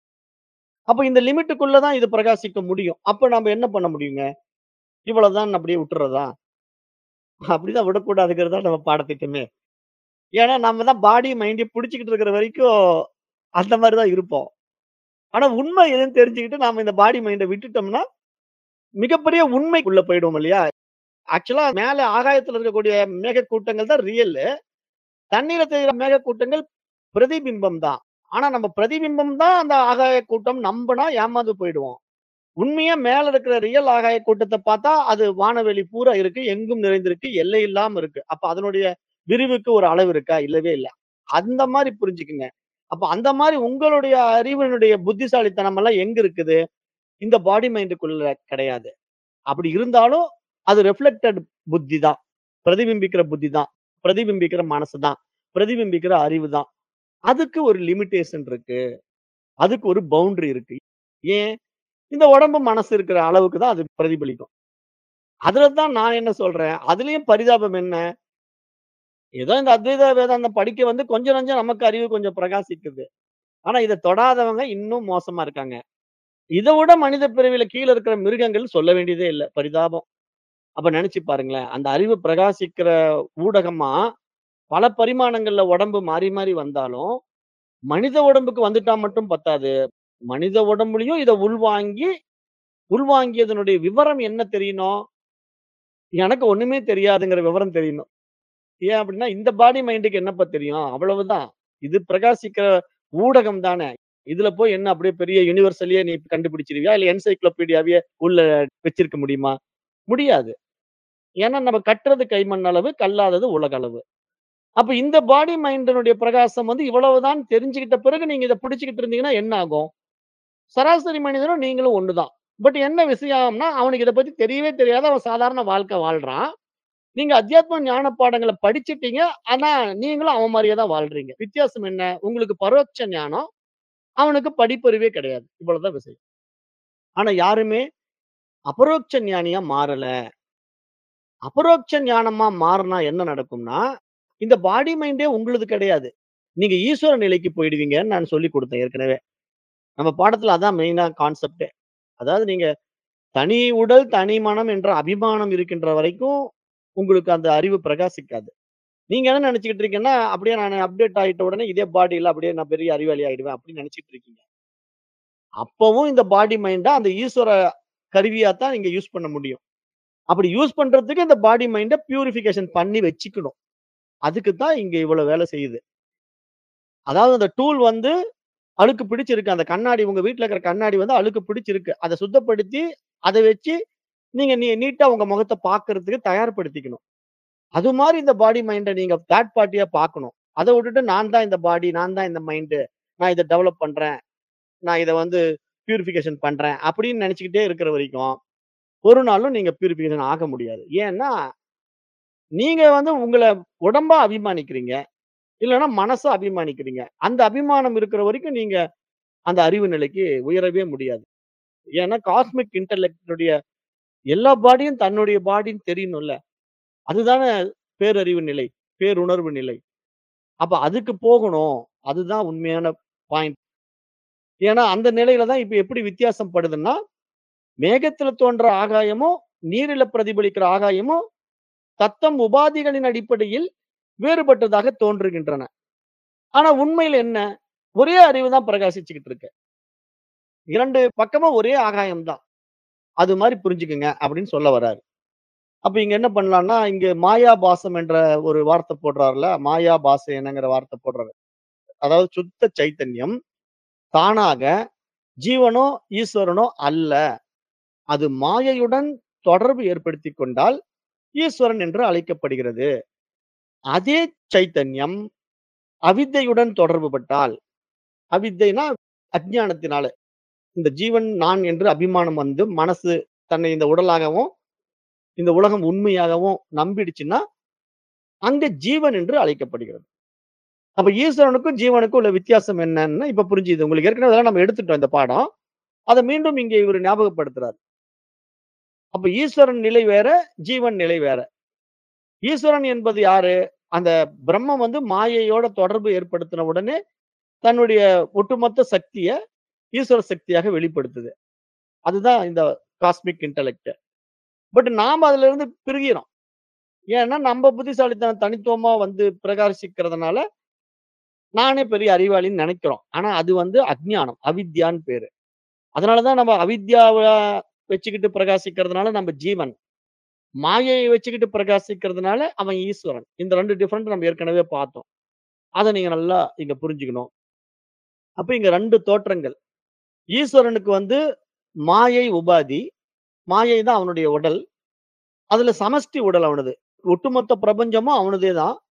அப்ப இந்த லிமிட்டுக்குள்ள தான் இது பிரகாசிக்க முடியும். அப்ப நாம என்ன பண்ண முடியுங்க? இவ்வளவுதான் அப்படியே விட்டுறதா? அப்படிதான் விடக்கூடாதுங்கிறது தான் நம்ம பாடத்திட்டமே. ஏன்னா நம்ம தான் பாடி மைண்டையும் புடிச்சுக்கிட்டு இருக்கிற வரைக்கும் அந்த மாரி தான் இருப்போம். ஆனா உண்மை எதுன்னு தெரிஞ்சுக்கிட்டு நாம இந்த பாடி மைண்ட விட்டுட்டோம்னா, மிகப்பெரிய உண்மைக்குள்ள போயிடுவோம் இல்லையா? ஆக்சுவலா மேல ஆகாயத்துல இருக்கக்கூடிய மேகக்கூட்டங்கள் தான் ரியலு. தண்ணீர தெரியிற மேகக்கூட்டங்கள் பிரதிபிம்பம் தான். ஆனா நம்ம பிரதிபிம்பம் தான் அந்த ஆகாய கூட்டம் நம்புனா ஏமாந்து போயிடுவோம். உண்மையா மேல இருக்கிற ரியல் ஆகாய கூட்டத்த பார்த்தா, அது வானவெளி பூரா இருக்கு. எங்கும் நிறைந்திருக்கு. எல்லை இல்லாம இருக்கு. அப்ப அதனுடைய விரிவுக்கு ஒரு அளவு இருக்கா? இல்லவே இல்ல. அந்த மாரி புரிஞ்சுக்குங்க. அப்ப அந்த மாரி உங்களுடைய அறிவினுடைய புத்திசாலித்தனம் எல்லாம் எங்க இருக்குது? இந்த பாடி மைண்டுக்குள்ள கிடையாது. அப்படி இருந்தாலும் அது ரிஃப்ளெக்டட் புத்தி தான். பிரதிபிம்பிக்கிற புத்தி தான். பிரதிபிம்பிக்கிற மனசு தான். பிரதிபிம்பிக்கிற அறிவு தான். அதுக்கு ஒரு லிமிட்டேஷன் இருக்கு. அதுக்கு ஒரு பவுண்டரி இருக்கு. ஏன்? இந்த உடம்பு, மனசு இருக்கிற அளவுக்கு தான் அது பிரதிபலிக்கும். அதுல தான் நான் என்ன சொல்றேன், அதுலயும் பரிதாபம் என்ன? ஏதோ இந்த அத்வைத வேதாந்தம் படிக்க வந்து கொஞ்சம் நஞ்சம் நமக்கு அறிவு கொஞ்சம் பிரகாசிக்குது. ஆனா இத தொடாதவங்க இன்னும் மோசமா இருக்காங்க. இத விட மனித பிறவியில கீழ இருக்கிற மிருகங்கள் சொல்ல வேண்டியதே இல்ல. பரிதாபம். அப்ப நெனச்சு பாருங்களேன். அந்த அறிவு பிரகாசிக்கிற ஊடகமா பல பரிமாணங்கள்ல உடம்பு மாறி, மாறி வந்தாலும், மனித உடம்புக்கு வந்துட்டா மட்டும் பத்தாது. மனித உடம்புலயும் இத உள்வாங்கி, உள்வாங்கியதனுடைய விவரம் என்ன தெரியணும்? எனக்கு ஒண்ணுமே தெரியாதுங்கிற விவரம் தெரியணும். ஏன் அப்டின்னா, இந்த பாடி மைண்டுக்கு என்னப்பா தெரியும்? அவ்வளவுதான். இது பிரகாசிக்கிற ஊடகம் தானே. இதுல போய் என்ன அப்படியே பெரிய யுனிவர்சலயே நீ கண்டுபிடிச்சிருவியா? இல்ல என்சைக்ளோபீடியாவையே உள்ள வச்சிருக்க முடியுமா? முடியாது. ஏன்னா நம்ம கற்றது கைமண் அளவு, கல்லாதது உலக அளவு. அப்ப இந்த பாடி மைண்டினுடைய பிரகாசம் வந்து இவ்வளவுதான் தெரிஞ்சுக்கிட்ட பிறகு நீங்க இத பிடிச்சுக்கிட்டு இருந்தீங்கன்னா என்ன ஆகும்? சராசரி மனிதனும் நீங்களும் ஒண்ணுதான். பட் என்ன விஷயம்னா, அவனுக்கு இத பத்தி தெரியவே தெரியாது. அவன் சாதாரண வாழ்க்கை வாழ்றான். நீங்க அத்தியாத்ம ஞான பாடங்கள படிச்சுட்டீங்க. ஆனா நீங்களும் அவன் மாரியே தான் வாழ்றீங்க. வித்தியாசம் என்ன? உங்களுக்கு பரோட்ச ஞானம். அவனுக்கு படிப்பறிவே கிடையாது. இவ்வளவுதான் விஷயம். ஆனா யாருமே அபரோக்ஷ ஞானியா மாறல. அபரோக்ஷ ஞானமா மாறுனா என்ன நடக்கும்னா, இந்த பாடி மைண்டே உங்களுது கிடையாது. நீங்க ஈஸ்வர நிலைக்கு போயிடுவீங்கன்னு நான் சொல்லிக் குடுத்தேன் ஏற்கனவே. நம்ம பாடத்துல அதான் மெயினா கான்செப்ட்டே. அதாவது நீங்க தனி உடல், தனி மனம் என்ற அபிமானம் இருக்கின்ற வரைக்கும், உங்களுக்கு அந்த அறிவு பிரகாசிக்காது. நீங்க என்ன நெனச்சுக்கிட்டு இருக்கீங்கன்னா, அப்படியே நானு அப்டேட் ஆயிட்ட உடனே இதே பாடியில அப்படியே நான் பெரிய அறிவாளி ஆயிடுவேன் அப்படின்னு நெனச்சுட்டு இருக்கீங்க. அப்பவும் இந்த பாடி மைண்ட அந்த ஈஸ்வர கருவியா தான் நீங்க யூஸ் பண்ண முடியும். அப்படி யூஸ் பண்றதுக்கு இந்த பாடி மைண்ட பியூரிஃபிகேஷன் பண்ணி வச்சுக்கணும். அதுக்கு தான் இங்க இவ்வளவு வேலை செய்யுது. அதாவது அந்த டூல் வந்து அழுக்கு பிடிச்சிருக்கு. அந்த கண்ணாடி உங்க வீட்ல இருக்கிற கண்ணாடி வந்து அழுக்கு பிடிச்சிருக்கு. அத சுத்தப்படுத்தி, அத வச்சு நீங்க நீ நீட்டா உங்க முகத்த பார்க்கறதுக்கு தயார்படுத்திக்கணும். அது மாரி இந்த பாடி மைண்ட நீங்க தேர்ட் பார்ட்டியா பார்க்கணும். அத விட்டுட்டு நான் தான் இந்த பாடி, நான் தான் இந்த மைண்டு. நான் இத டெவலப் பண்றேன். நான் இத வந்து பியூரிஃபிகேஷன் பண்றேன். அப்படின்னு நெனச்சுக்கிட்டே இருக்கிற வரைக்கும், ஒரு நாளும் நீங்க பியூரிஃபிகேஷன் ஆக முடியாது. ஏன்னா, நீங்க வந்து உங்கள உடம்பா அபிமானிக்கிறீங்க. இல்லன்னா மனசா அபிமானிக்கிறீங்க. அந்த அபிமானம் இருக்கிற வரைக்கும் நீங்க அந்த அறிவு நிலைக்கு உயரவே முடியாது. ஏன்னா காஸ்மிக் இன்டெலெக்ட்னுடைய எல்லா பாடியும் தன்னுடைய பாடின்னு தெரியணும்ல. அதுதானே பேரறிவு நிலை, பேருணர்வு நிலை. அப்ப அதுக்கு போகணும். அதுதான் உண்மையான பாயிண்ட். ஏன்னா அந்த நிலையில தான் இப்ப எப்படி வித்தியாசம் படுதுன்னா, மேகத்தில தோன்ற ஆகாயமும், நீரில பிரதிபலிக்கிற ஆகாயமும், தத்தம் உபாதிகளின் அடிப்படையில் வேறுபட்டதாக தோன்றுகின்றன. ஆனா உண்மையில என்ன? ஒரே அறிவு தான் பிரகாசிச்சுக்கிட்டு இருக்கு. 2 பக்கமும் ஒரே ஆகாயம் தான். அது மாரி புரிஞ்சுக்குங்க அப்படின்னு சொல்ல வராரு. அப்ப இங்க என்ன பண்ணலாம்னா, இங்க மாயாபாசம் என்ற ஒரு வார்த்தை போடுறார்ல. மாயாபாசேனங்கிற வார்த்தை போடுறாரு. அதாவது சுத்த சைத்தன்யம் தானாக ஜீவனோ, ஈஸ்வரனோ அல்ல. அது மாயையுடன் தொடர்பு ஏற்படுத்திக் கொண்டால் ஈஸ்வரன் என்று அழைக்கப்படுகிறது. அதே சைத்தன்யம் அவித்தையுடன் தொடர்பு பட்டால், அவித்தைனா அஞ்ஞானத்தினால. இந்த ஜீவன் நான் என்று அபிமானம் வந்து மனசு தன்னை இந்த உடலாகவும், இந்த உலகம் உண்மையாகவும் நம்பிடுச்சுன்னா, அங்க ஜீவன் என்று அழைக்கப்படுகிறது. அப்ப ஈஸ்வரனுக்கும், ஜீவனுக்கும் உள்ள வித்தியாசம் என்னன்னு இப்ப புரிஞ்சுது. உங்களுக்கு ஏற்கனவே அதெல்லாம் நம்ம எடுத்துட்டோம் இந்த பாடம். அத மீண்டும் இங்க இவரு ஞாபகப்படுத்துறாரு. அப்ப ஈஸ்வரன் நிலை வேற, ஜீவன் நிலை வேற. ஈஸ்வரன் என்பது யாரு? அந்த பிரம்மம் வந்து மாயையோட தொடர்பு ஏற்படுத்தின உடனே, தன்னுடைய ஒட்டுமொத்த சக்திய ஈஸ்வர சக்தியாக வெளிப்படுத்துது. அதுதான் இந்த காஸ்மிக் இன்டெலெக்ட். பட் நாம அதிலிருந்து பிரிகிறோம். ஏன்னா நம்ம புத்திசாலித்தனம் தனித்துவமா வந்து பிரகாசிக்கிறதுனால, நானே பெரிய அறிவாளின்னு நெனைக்கிறோம். ஆனா அது வந்து அஞ்ஞானம். அவித்யான்னு பேரு. அதனால தான் நம்ம அவித்யாவ வச்சுக்கிட்டு பிரகாசிக்கிறதுனால நம்ம ஜீவன். மாயைய வச்சுக்கிட்டு பிரகாசிக்கிறதுனால அவன் ஈஸ்வரன். இந்த 2 டிஃபரெண்ட் நம்ம ஏற்கனவே பார்த்தோம். அத நீங்க நல்லா இங்க புரிஞ்சுக்கணும். அப்ப இங்க 2 தோற்றங்கள். ஈஸ்வரனுக்கு வந்து மாயை உபாதி. மாயை தான் அவனுடைய உடல். அதுல சமஷ்டி உடல் அவனது. ஒட்டுமொத்த பிரபஞ்சமும் அவனதே தான்.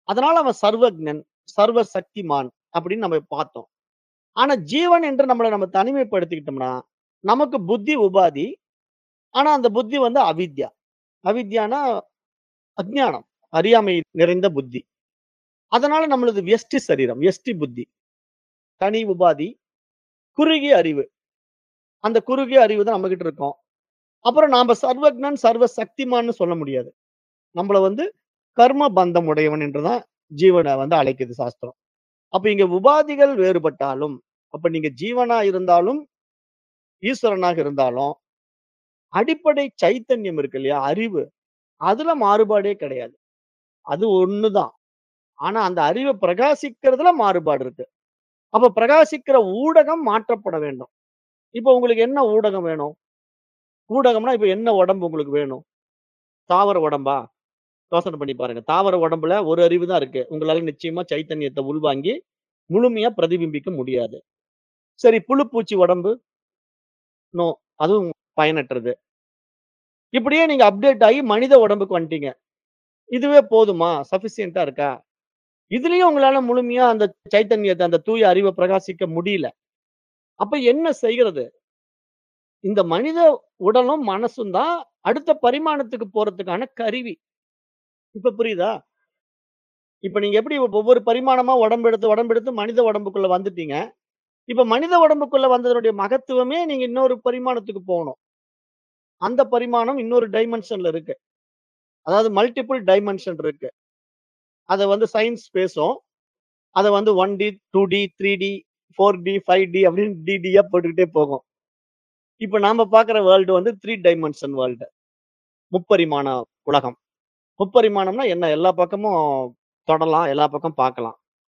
அதனால அவன் சர்வக்ஞன், சர்வ சக்திமான் அப்படின்னு நம்ம பார்த்தோம். ஆனா ஜீவன் என்று நம்மள நம்ம தனிமைப்படுத்திக்கிட்டோம்னா, நமக்கு புத்தி உபாதி. ஆனா அந்த புத்தி வந்து அவித்யா. அவித்யான்னா அஞ்ஞானம். அறியாமை நிறைந்த புத்தி. அதனால நம்மளது வியஷ்டி சரீரம், வியஷ்டி புத்தி. தனி உபாதி, குறுகிய அறிவு. அந்த குறுகிய அறிவு தான் நம்மகிட்ட இருக்கும். அப்புறம் நாம சர்வக்ஞன், சர்வ சக்திமான்னு சொல்ல முடியாது. நம்மள வந்து கர்ம பந்தம் உடையவன் என்று தான் ஜீவன வந்து அழைக்குது சாஸ்திரம். அப்ப இங்க உபாதிகள் வேறுபட்டாலும், அப்ப நீங்க ஜீவனா இருந்தாலும், ஈஸ்வரனாக இருந்தாலும், அடிப்படை சைத்தன்யம் இருக்கு இல்லையா? அறிவு. அதுல மாறுபாடே கிடையாது. அது ஒண்ணுதான். ஆனா அந்த அறிவ பிரகாசிக்கிறதுல மாறுபாடு இருக்கு. அப்ப பிரகாசிக்கிற ஊடகம் மாற்றப்பட வேண்டும். இப்ப உங்களுக்கு என்ன ஊடகம் வேணும்? ஊடகம்னா இப்ப என்ன உடம்பு உங்களுக்கு வேணும்? தாவர உடம்பா? யோசனை பண்ணி பாருங்க. தாவர உடம்புல ஒரு அறிவு தான் இருக்கு. உங்களால நிச்சயமா சைத்தன்யத்த உள்வாங்கி, முழுமையா பிரதிபிம்பிக்க முடியாது. சரி புழு, பூச்சி உடம்பு? நோ. அதுவும் பயனற்றது. இப்படியே நீங்க அப்டேட் ஆகி மனித உடம்புக்கு வந்துட்டீங்க. இதுவே போதுமா? சஃபிசியன்ட்டா இருக்கா? இதுலயும் உங்களால முழுமையா அந்த சைத்தன்யத்த, அந்த தூய அறிவ பிரகாசிக்க முடியல. அப்ப என்ன செய்கிறது? இந்த மனித உடலும், மனசும் தான் அடுத்த பரிமாணத்துக்கு போறதுக்கான கருவி. இப்ப புரியுதா? இப்ப நீங்க எப்படி ஒவ்வொரு பரிமாணமா உடம்பெடுத்து, உடம்பெடுத்து மனித உடம்புக்குள்ள வந்துட்டீங்க. இப்ப மனித உடம்புக்குள்ள வந்ததனுடைய மகத்துவமே நீங்க இன்னொரு பரிமாணத்துக்கு போகணும். அந்த பரிமாணம் இன்னொரு டைமென்ஷன்ல இருக்கு. அதாவது மல்டிபிள் டைமென்ஷன் இருக்கு. அத வந்து சயின்ஸ் பேசும். அத வந்து 1டி, 2டி, 3டி, 4டி, 5டி அப்படின்னு டி டியா போட்டுக்கிட்டே போகும். இப்ப நாம பார்க்கிற வேர்ல்ட் வந்து 3 டைமென்ஷன் வேர்ல்ட். முப்பரிமாண உலகம். முப்பரிமாணம்னா என்ன? எல்லா பக்கமும் தொடலாம். எல்லா பக்கம் பார்க்கலாம்.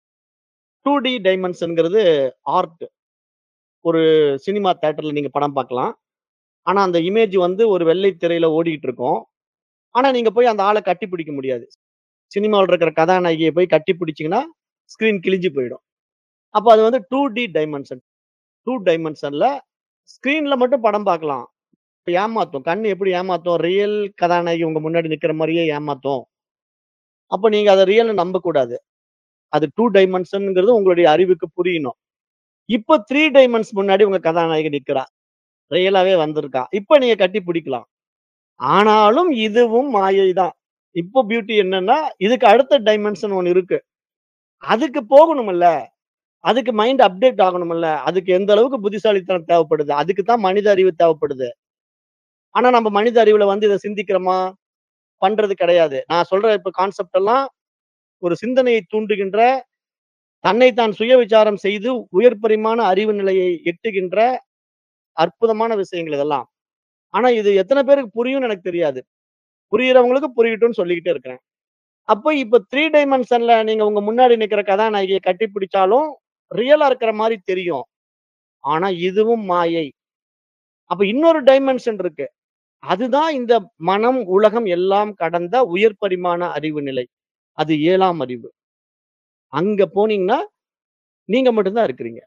2டி டைமென்ஷன்ங்கிறது ஆர்ட். ஒரு சினிமா தியேட்டர்ல நீங்க படம் பார்க்கலாம். ஆனா அந்த இமேஜ் வந்து ஒரு வெள்ளை திரையில ஓடிட்டு இருக்கும். ஆனா நீங்க போய் அந்த ஆள கட்டி பிடிக்க முடியாது. சினிமாவுல இருக்கிற கதாநாயகிய போய் கட்டி பிடிச்சீங்கன்னா, ஸ்கிரீன் கிழிஞ்சு போயிடும். அப்ப அது வந்து 2டி டைமென்ஷன். 2 டைமென்ஷன்ல ஸ்கிரீன்ல மட்டும் படம் பார்க்கலாம். இப்ப ஏமாத்தும். கண்ணு எப்படி ஏமாத்தும்? ரியல் கதாநாயகி உங்க முன்னாடி நிக்கிற மாரியே ஏமாத்தும். அப்ப நீங்க அத ரியல்ன்னு நம்பக்கூடாது. அது 2 டைமென்ஷன்ங்கிறது உங்களுடைய அறிவுக்கு புரியணும். இப்ப 3 டைமென்ஷன் முன்னாடி உங்க கதாநாயகி நிக்கிறா. ரியலாவே வந்திருக்கா. இப்ப நீங்க கட்டி பிடிக்கலாம். ஆனாலும் இதுவும் மாயை தான். இப்போ பியூட்டி என்னன்னா, இதுக்கு அடுத்த டைமென்ஷன் ஒண்ணு இருக்கு. அதுக்கு போகணும்ல. அதுக்கு மைண்ட் அப்டேட் ஆகணும்ல. அதுக்கு எந்த அளவுக்கு புத்திசாலித்தனம் தேவைப்படுது. அதுக்கு தான் மனித அறிவு தேவைப்படுது. ஆனா நம்ம மனித அறிவுல வந்து இத சிந்திக்கிறோமா? பண்றது கிடையாது. நான் சொல்ற இப்ப கான்செப்ட் எல்லாம் ஒரு சிந்தனையை தூண்டுகின்ற, தன்னை தான் சுய விசாரம் செய்து உயர் பரிமாண அறிவு நிலையை எட்டுகின்ற அற்புதமான விஷயங்கள் இதெல்லாம். ஆனா இது எத்தன பேருக்கு புரியும்னு எனக்கு தெரியாது. புரியிறவங்களுக்கு புரியட்டும்னு சொல்லிக்கிட்டே இருக்கிறேன். அப்ப இப்ப 3 டைமென்ஷன்ல நீங்க உங்க முன்னாடி நிக்கிற கதாநாயகிய கட்டி பிடிச்சாலும், ரியலா இருக்கிற மாரி தெரியும். ஆனா இதுவும் மாயை. அப்ப இன்னொரு டைமென்ஷன் இருக்கு. அதுதான் இந்த மனம், உலகம் எல்லாம் கடந்த உயர் பரிமாண அறிவு நிலை. அது 7ஆம் அறிவு. அங்க போனீங்கன்னா, நீங்க மட்டும் தான் இருக்கிறீங்க.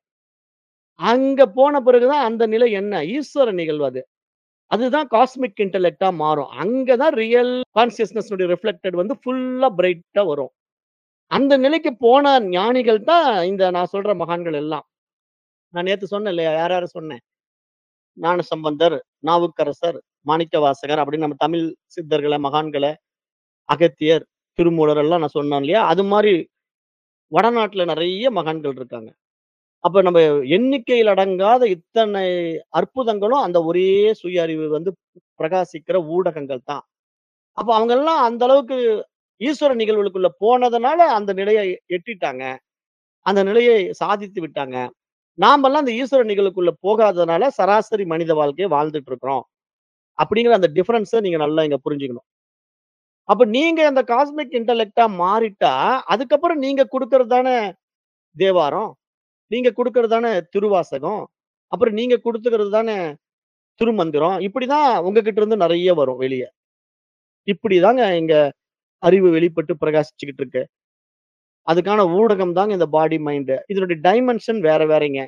அங்க போன பிறகு தான் அந்த நிலை என்ன? ஈஸ்வர நிகழ்வு அது. அதுதான் காஸ்மிக் இன்டெலெக்ட்டா மாறும். அங்க தான் ரியல் கான்ஷியஸ்னஸ் உடைய ரிஃப்ளெக்டட் வந்து ஃபுல்லா பிரைட்டா வரும். அந்த நிலைக்கு போன ஞானிகள் தான் இந்த நான் சொல்ற மகான்கள் எல்லாம். நான் நேத்து சொன்னேன் இல்லையா? யார் யார சொன்னேன்? ஞானசம்பந்தர், நாவுக்கரசர், மாணிக்கவாசகர் அப்படின்னு நம்ம தமிழ் சித்தர்கள, மகான்கள, அகத்தியர், திருமூலர் எல்லாம் நான் சொன்னேன் இல்லையா? அது மாரி வடநாட்டுல நெறைய மகான்கள் இருக்காங்க. அப்ப நம்ம எண்ணிக்கையில் அடங்காத இத்தனை அற்புதங்களும் அந்த ஒரே சுய அறிவு வந்து பிரகாசிக்கிற ஊடகங்கள் தான். அப்ப அவங்கெல்லாம் அந்த அளவுக்கு ஈஸ்வர நிகழ்வுகளுக்குள்ள போனதுனால அந்த நிலைய எட்டிட்டாங்க. அந்த நிலையை சாதித்து விட்டாங்க. நாமெல்லாம் அந்த ஈஸ்வர நிகழ்வுக்குள்ள போகாததுனால சராசரி மனித வாழ்க்கைய வாழ்ந்துட்டு இருக்கிறோம். அப்படிங்கிற அந்த டிஃபரன்ஸ நீங்க நல்லா இங்க புரிஞ்சுக்கணும். அப்ப நீங்க அந்த காஸ்மிக் இன்டெலெக்ட்டா மாறிட்டா, அதுக்கப்புறம் நீங்க குடுக்கறது தானே தேவாரம். நீங்க குடுக்கறது தானே திருவாசகம். அப்புறம் நீங்க குடுத்துக்கிறது தானே திருமந்திரம். இப்படிதான் உங்ககிட்ட இருந்து நெறைய வரும் வெளிய. இப்படிதாங்க இங்க அறிவு வெளிப்பட்டு பிரகாசிச்சுக்கிட்டு இருக்கு. அதுக்கான ஊடகம் தாங்க இந்த பாடி, மைண்ட். இதனுடைய டைமென்ஷன் வேற வேறங்க.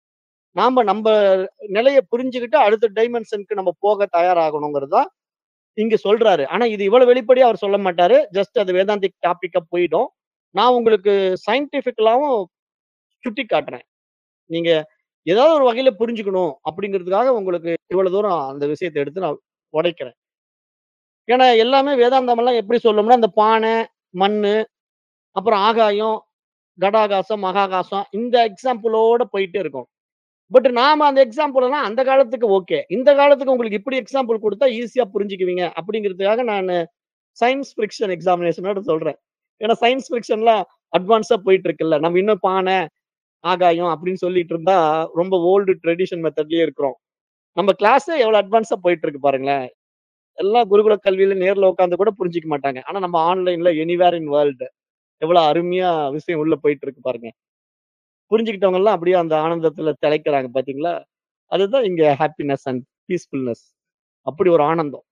நாம நம்ப நிலைய புரிஞ்சுகிட்டு அடுத்த டைமென்ஷனுக்கு நம்ம போக தயாராகணுங்கிறது தான் இங்க சொல்றாரு. ஆனா இது இவ்வளவு வெளிப்படையா அவர் சொல்ல மாட்டாரு. ஜஸ்ட் அது வேதாந்திக் டாபிக்கா போயிடும். நான் உங்களுக்கு சயின்டிஃபிக்கலாவும் சுட்டிக் காட்டுறேன். நீங்க ஏதாவது ஒரு வகையில புரிஞ்சுக்கணும் அப்படிங்கிறதுக்காக உங்களுக்கு இவ்வளவு தூரம் அந்த விஷயத்த எடுத்து நான் உடைக்கிறேன். ஏன்னா எல்லாமே வேதாந்தமெல்லாம் எப்படி சொல்லும்னா, அந்த பானை, மண்ணு, அப்புறம் ஆகாயம், கடாகாசம், மகாகாசம் இந்த எக்ஸாம்பிளோட போயிட்டே இருக்கும். பட் நாம அந்த எக்ஸாம்பிள் எல்லாம் அந்த காலத்துக்கு ஓகே. இந்த காலத்துக்கு உங்களுக்கு இப்படி எக்ஸாம்பிள் குடுத்தா ஈஸியா புரிஞ்சுக்குவீங்க அப்படிங்கிறதுக்காக நானு சயன்ஸ் ஃபிக்ஷன் எக்ஸாமினேஷனோட சொல்றேன். ஏன்னா சயன்ஸ் ஃபிக்ஷன்லாம் அட்வான்ஸா போயிட்டு இருக்குல்ல. நம்ம இன்னும் பானை, ஆகாயம் அப்படின்னு சொல்லிட்டு இருந்தா ரொம்ப ஓல்டு ட்ரெடிஷன் மெத்தட்லயே இருக்கிறோம். நம்ம கிளாஸே எவ்வளவு அட்வான்ஸா போயிட்டு இருக்கு பாருங்களேன். எல்லாம் குருகுல கல்வியில நேர்ல உட்கார்ந்து கூட புரிஞ்சுக்க மாட்டாங்க. ஆனா நம்ம ஆன்லைன்ல எனிவேர் இன் வேர்ல்ட் எவ்வளவு அருமையா விஷயம் உள்ள போயிட்டு இருக்கு பாருங்க. புரிஞ்சுக்கிட்டவங்க எல்லாம் அப்படியே அந்த ஆனந்தத்துல திளைக்கிறாங்க பாத்தீங்களா? அதுதான் இங்க ஹாப்பினஸ் அண்ட் பீஸ்ஃபுல்னஸ். அப்படி ஒரு ஆனந்தம்.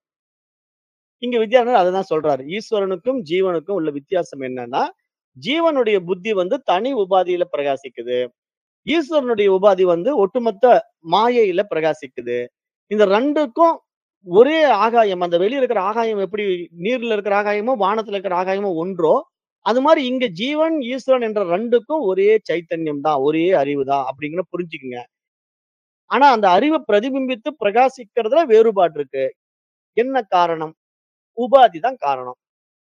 இங்க வித்யாரண்யர் அததான் சொல்றாரு. ஈஸ்வரனுக்கும், ஜீவனுக்கும் உள்ள வித்தியாசம் என்னன்னா, ஜீவனுடைய புத்தி வந்து தனி உபாதியில பிரகாசிக்குது. ஈஸ்வரனுடைய உபாதி வந்து ஒட்டுமொத்த மாயையில பிரகாசிக்குது. இந்த 2க்கும் ஒரே ஆகாயம். அந்த வெளிய இருக்கிற ஆகாயம் எப்படி நீர்ல இருக்கிற ஆகாயமும், வானத்துல இருக்கிற ஆகாயமும் ஒன்றோ, அது மாரி இங்க ஜீவன், ஈஸ்வரன் என்ற 2க்கும் ஒரே சைத்தன்யம் தான். ஒரே அறிவு தான் அப்படிங்கிறத புரிஞ்சுக்குங்க. ஆனா அந்த அறிவ பிரதிபிம்பித்து பிரகாசிக்கிறதுல வேறுபாடு இருக்கு. என்ன காரணம்? உபாதி தான் காரணம்.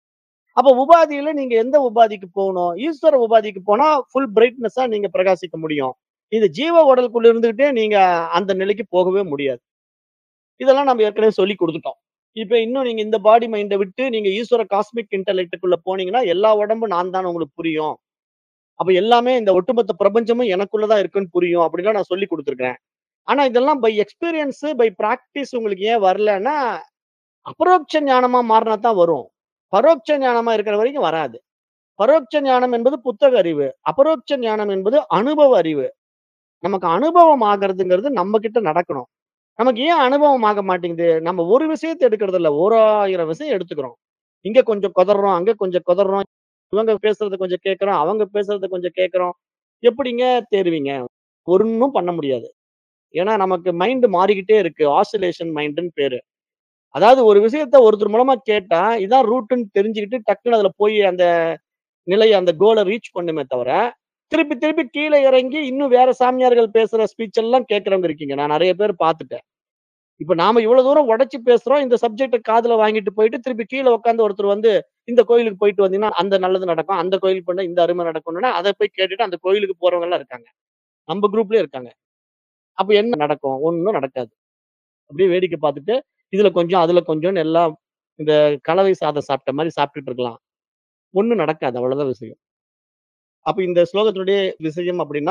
அப்ப உபாதியில நீங்க எந்த உபாதிக்கு போகணும்? ஈஸ்வர உபாதிக்கு போனா ஃபுல் பிரைட்னஸா நீங்க பிரகாசிக்க முடியும். இந்த ஜீவ உடலுக்குள்ள இருந்துகிட்டே நீங்க அந்த நிலைக்கு போகவே முடியாது. இதெல்லாம் நம்ம ஏற்கனவே சொல்லிக் குடுத்துட்டோம். இப்ப இன்னும் நீங்க இந்த பாடி மைண்ட விட்டு நீங்க ஈஸ்வர காஸ்மிக் இன்டெலெக்ட்க்குள்ள போனீங்கன்னா, எல்லா உடம்பும் நான் தான்னு உங்களுக்கு புரியும். அப்ப எல்லாமே இந்த ஒட்டுமொத்த பிரபஞ்சமும் எனக்குள்ள தான் இருக்குன்னு புரியும் அப்படின்லாம் நான் சொல்லிக் குடுத்துருக்கிறேன். ஆனா இதெல்லாம் பை எக்ஸ்பீரியன்ஸ், பை பிராக்டிஸ் உங்களுக்கு ஏன் வரலன்னா, அபரோக்ஷ ஞானமா மாறுனா தான் வரும். பரோட்ச ஞானமா இருக்கிற வரைக்கும் வராது. பரோட்ச ஞானம் என்பது புத்தக அறிவு. அபரோக்ஷ ஞானம் என்பது அனுபவ அறிவு. நமக்கு அனுபவம் ஆகுறதுங்கிறது நம்ம கிட்ட நடக்கணும். நமக்கு ஏன் அனுபவம் ஆக மாட்டேங்குது? நம்ம ஒரு விஷயத்த எடுக்கிறது இல்ல. ஓராயிரம் விஷயம் எடுத்துக்கிறோம். இங்க கொஞ்சம் கொதர்றோம், அங்க கொஞ்சம் கொதர்றோம். இவங்க பேசுறத கொஞ்சம் கேட்கிறோம், அவங்க பேசுறத கொஞ்சம் கேட்கிறோம். எப்படிங்க தேறுவீங்க? ஒண்ணும் பண்ண முடியாது. ஏன்னா நமக்கு மைண்ட் மாறிக்கிட்டே இருக்கு. ஆசிலேஷன் மைண்ட்ன்னு பேரு. அதாவது ஒரு விஷயத்த ஒருத்தர் மூலமா கேட்டா, இதான் ரூட்ன்னு தெரிஞ்சுக்கிட்டு டக்குனு அதுல போய் அந்த நிலைய அந்த கோல ரீச் பண்ணுமே தவிர, திருப்பி திருப்பி கீழ இறங்கி இன்னும் வேற சாமியார்கள் பேசுற ஸ்பீச் எல்லாம் கேட்கிறவங்க இருக்கீங்க. நான் நெறைய பேர் பார்த்துட்டேன். இப்ப நாம இவ்வளவு தூரம் உடைச்சு பேசுறோம். இந்த சப்ஜெக்ட்ட காதுல வாங்கிட்டு போயிட்டு, திருப்பி கீழ உட்கார்ந்து ஒருத்தர் வந்து, இந்த கோயிலுக்கு போயிட்டு வந்தீங்கன்னா, அந்த நல்லது நடக்கும். அந்த கோயிலுக்கு போனா இந்த அருமை நடக்கும்னா, அத போய் கேட்டுட்டு அந்த கோயிலுக்கு போறவங்க எல்லாம் இருக்காங்க. நம்ம குரூப்லயே இருக்காங்க. அப்ப என்ன நடக்கும்? ஒண்ணும் நடக்காது. அப்படியே வேடிக்கை பார்த்துட்டு, இதுல கொஞ்சம், அதுல கொஞ்சம்ன்னு எல்லாம் இந்த கலவை சாதம் சாப்பிட்ட மாரி சாப்பிட்டுட்டு இருக்கலாம். ஒண்ணும் நடக்காது. அவ்வளவுதான் விஷயம். அப்ப இந்த ஸ்லோகத்தினுடைய விஷயம் அப்படின்னா,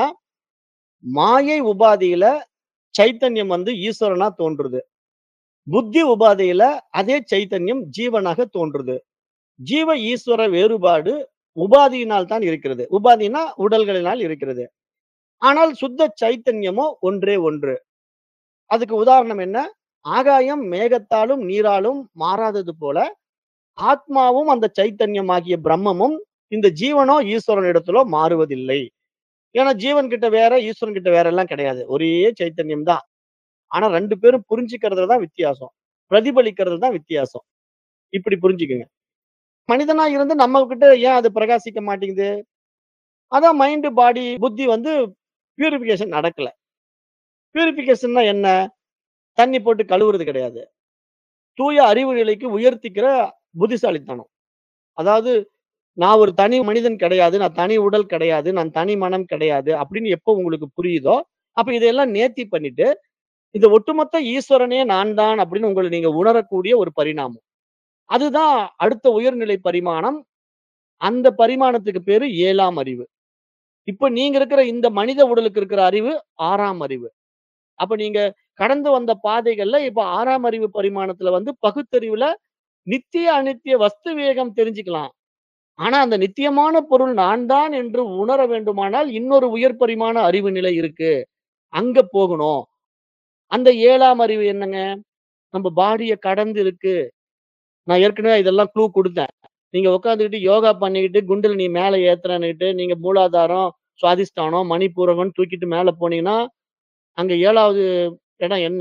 மாயை உபாதியில சைத்தன்யம் வந்து ஈஸ்வரனா தோன்றுது. புத்தி உபாதையில அதே சைத்தன்யம் ஜீவனாக தோன்றுது. ஜீவ ஈஸ்வர வேறுபாடு உபாதியினால் தான் இருக்கிறது. உபாதினா உடல்களினால் இருக்கிறது. ஆனால் சுத்த சைத்தன்யமோ ஒன்றே ஒன்று. அதுக்கு உதாரணம் என்ன? ஆகாயம் மேகத்தாலும், நீராலும் மாறாதது போல, ஆத்மாவும் அந்த சைத்தன்யமாகிய பிரம்மமும் இந்த ஜீவனோ ஈஸ்வரனிடத்திலோ மாறுவதில்லை. ஏன்னா ஜீவன் கிட்ட வேற, ஈஸ்வரன் கிட்ட வேற எல்லாம் கிடையாது. ஒரே சைத்தன்யம் தான். ஆனா 2 பேரும் புரிஞ்சுக்கிறதுல தான் வித்தியாசம். பிரதிபலிக்கிறதுல தான் வித்தியாசம். இப்படி புரிஞ்சுக்கங்க. மனிதனா இருந்து நம்ம கிட்ட ஏன் அது பிரகாசிக்க மாட்டேங்குது? அதான் மைண்ட், பாடி, புத்தி வந்து பியூரிஃபிகேஷன் நடக்கல. பியூரிஃபிகேஷன்னா என்ன? தண்ணி போட்டு கழுவுறது கிடையாது. தூய அறிவு நிலைக்கு உயர்த்திக்கிற புத்திசாலித்தனம். அதாவது நான் ஒரு தனி மனிதன் கிடையாது. நான் தனி உடல் கிடையாது. நான் தனி மனம் கிடையாது. அப்படின்னு எப்போ உங்களுக்கு புரியுதோ, அப்ப இதையெல்லாம் நேர்த்தி பண்ணிட்டு, இந்த ஒட்டுமொத்த ஈஸ்வரனே நான் தான் அப்படின்னு உங்கள நீங்க உணரக்கூடிய ஒரு பரிணாமம். அதுதான் அடுத்த உயர்நிலை பரிமாணம். அந்த பரிமாணத்துக்கு பேரு 7ஆம் அறிவு. இப்ப நீங்க இருக்கிற இந்த மனித உடலுக்கு இருக்கிற அறிவு 6ஆம் அறிவு. அப்ப நீங்க கடந்து வந்த பாதைகள்ல இப்ப 6ஆம் அறிவு பரிமாணத்துல வந்து பகுத்தறிவுல நித்திய, அநித்திய வஸ்து வேகம் தெரிஞ்சுக்கலாம். ஆனா அந்த நித்தியமான பொருள் நான் தான் என்று உணர வேண்டுமானால் இன்னொரு உயர் பரிமாண அறிவு நிலை இருக்கு. அங்க போகணும். அந்த 7ஆம் அறிவு என்னங்க? நம்ம பாடிய கடந்து இருக்கு. நான் ஏற்கனவே இதெல்லாம் க்ளூ குடுத்தேன். நீங்க உட்கார்ந்துகிட்டு யோகா பண்ணிக்கிட்டு குண்டலினி மேல ஏத்துறேன்னுட்டு, நீங்க மூலாதாரம், சுவாதிஷ்டானம், மணிப்பூரகம்ன்னு தூக்கிட்டு மேல போனீங்கன்னா, அங்க 7வது இடம் என்ன?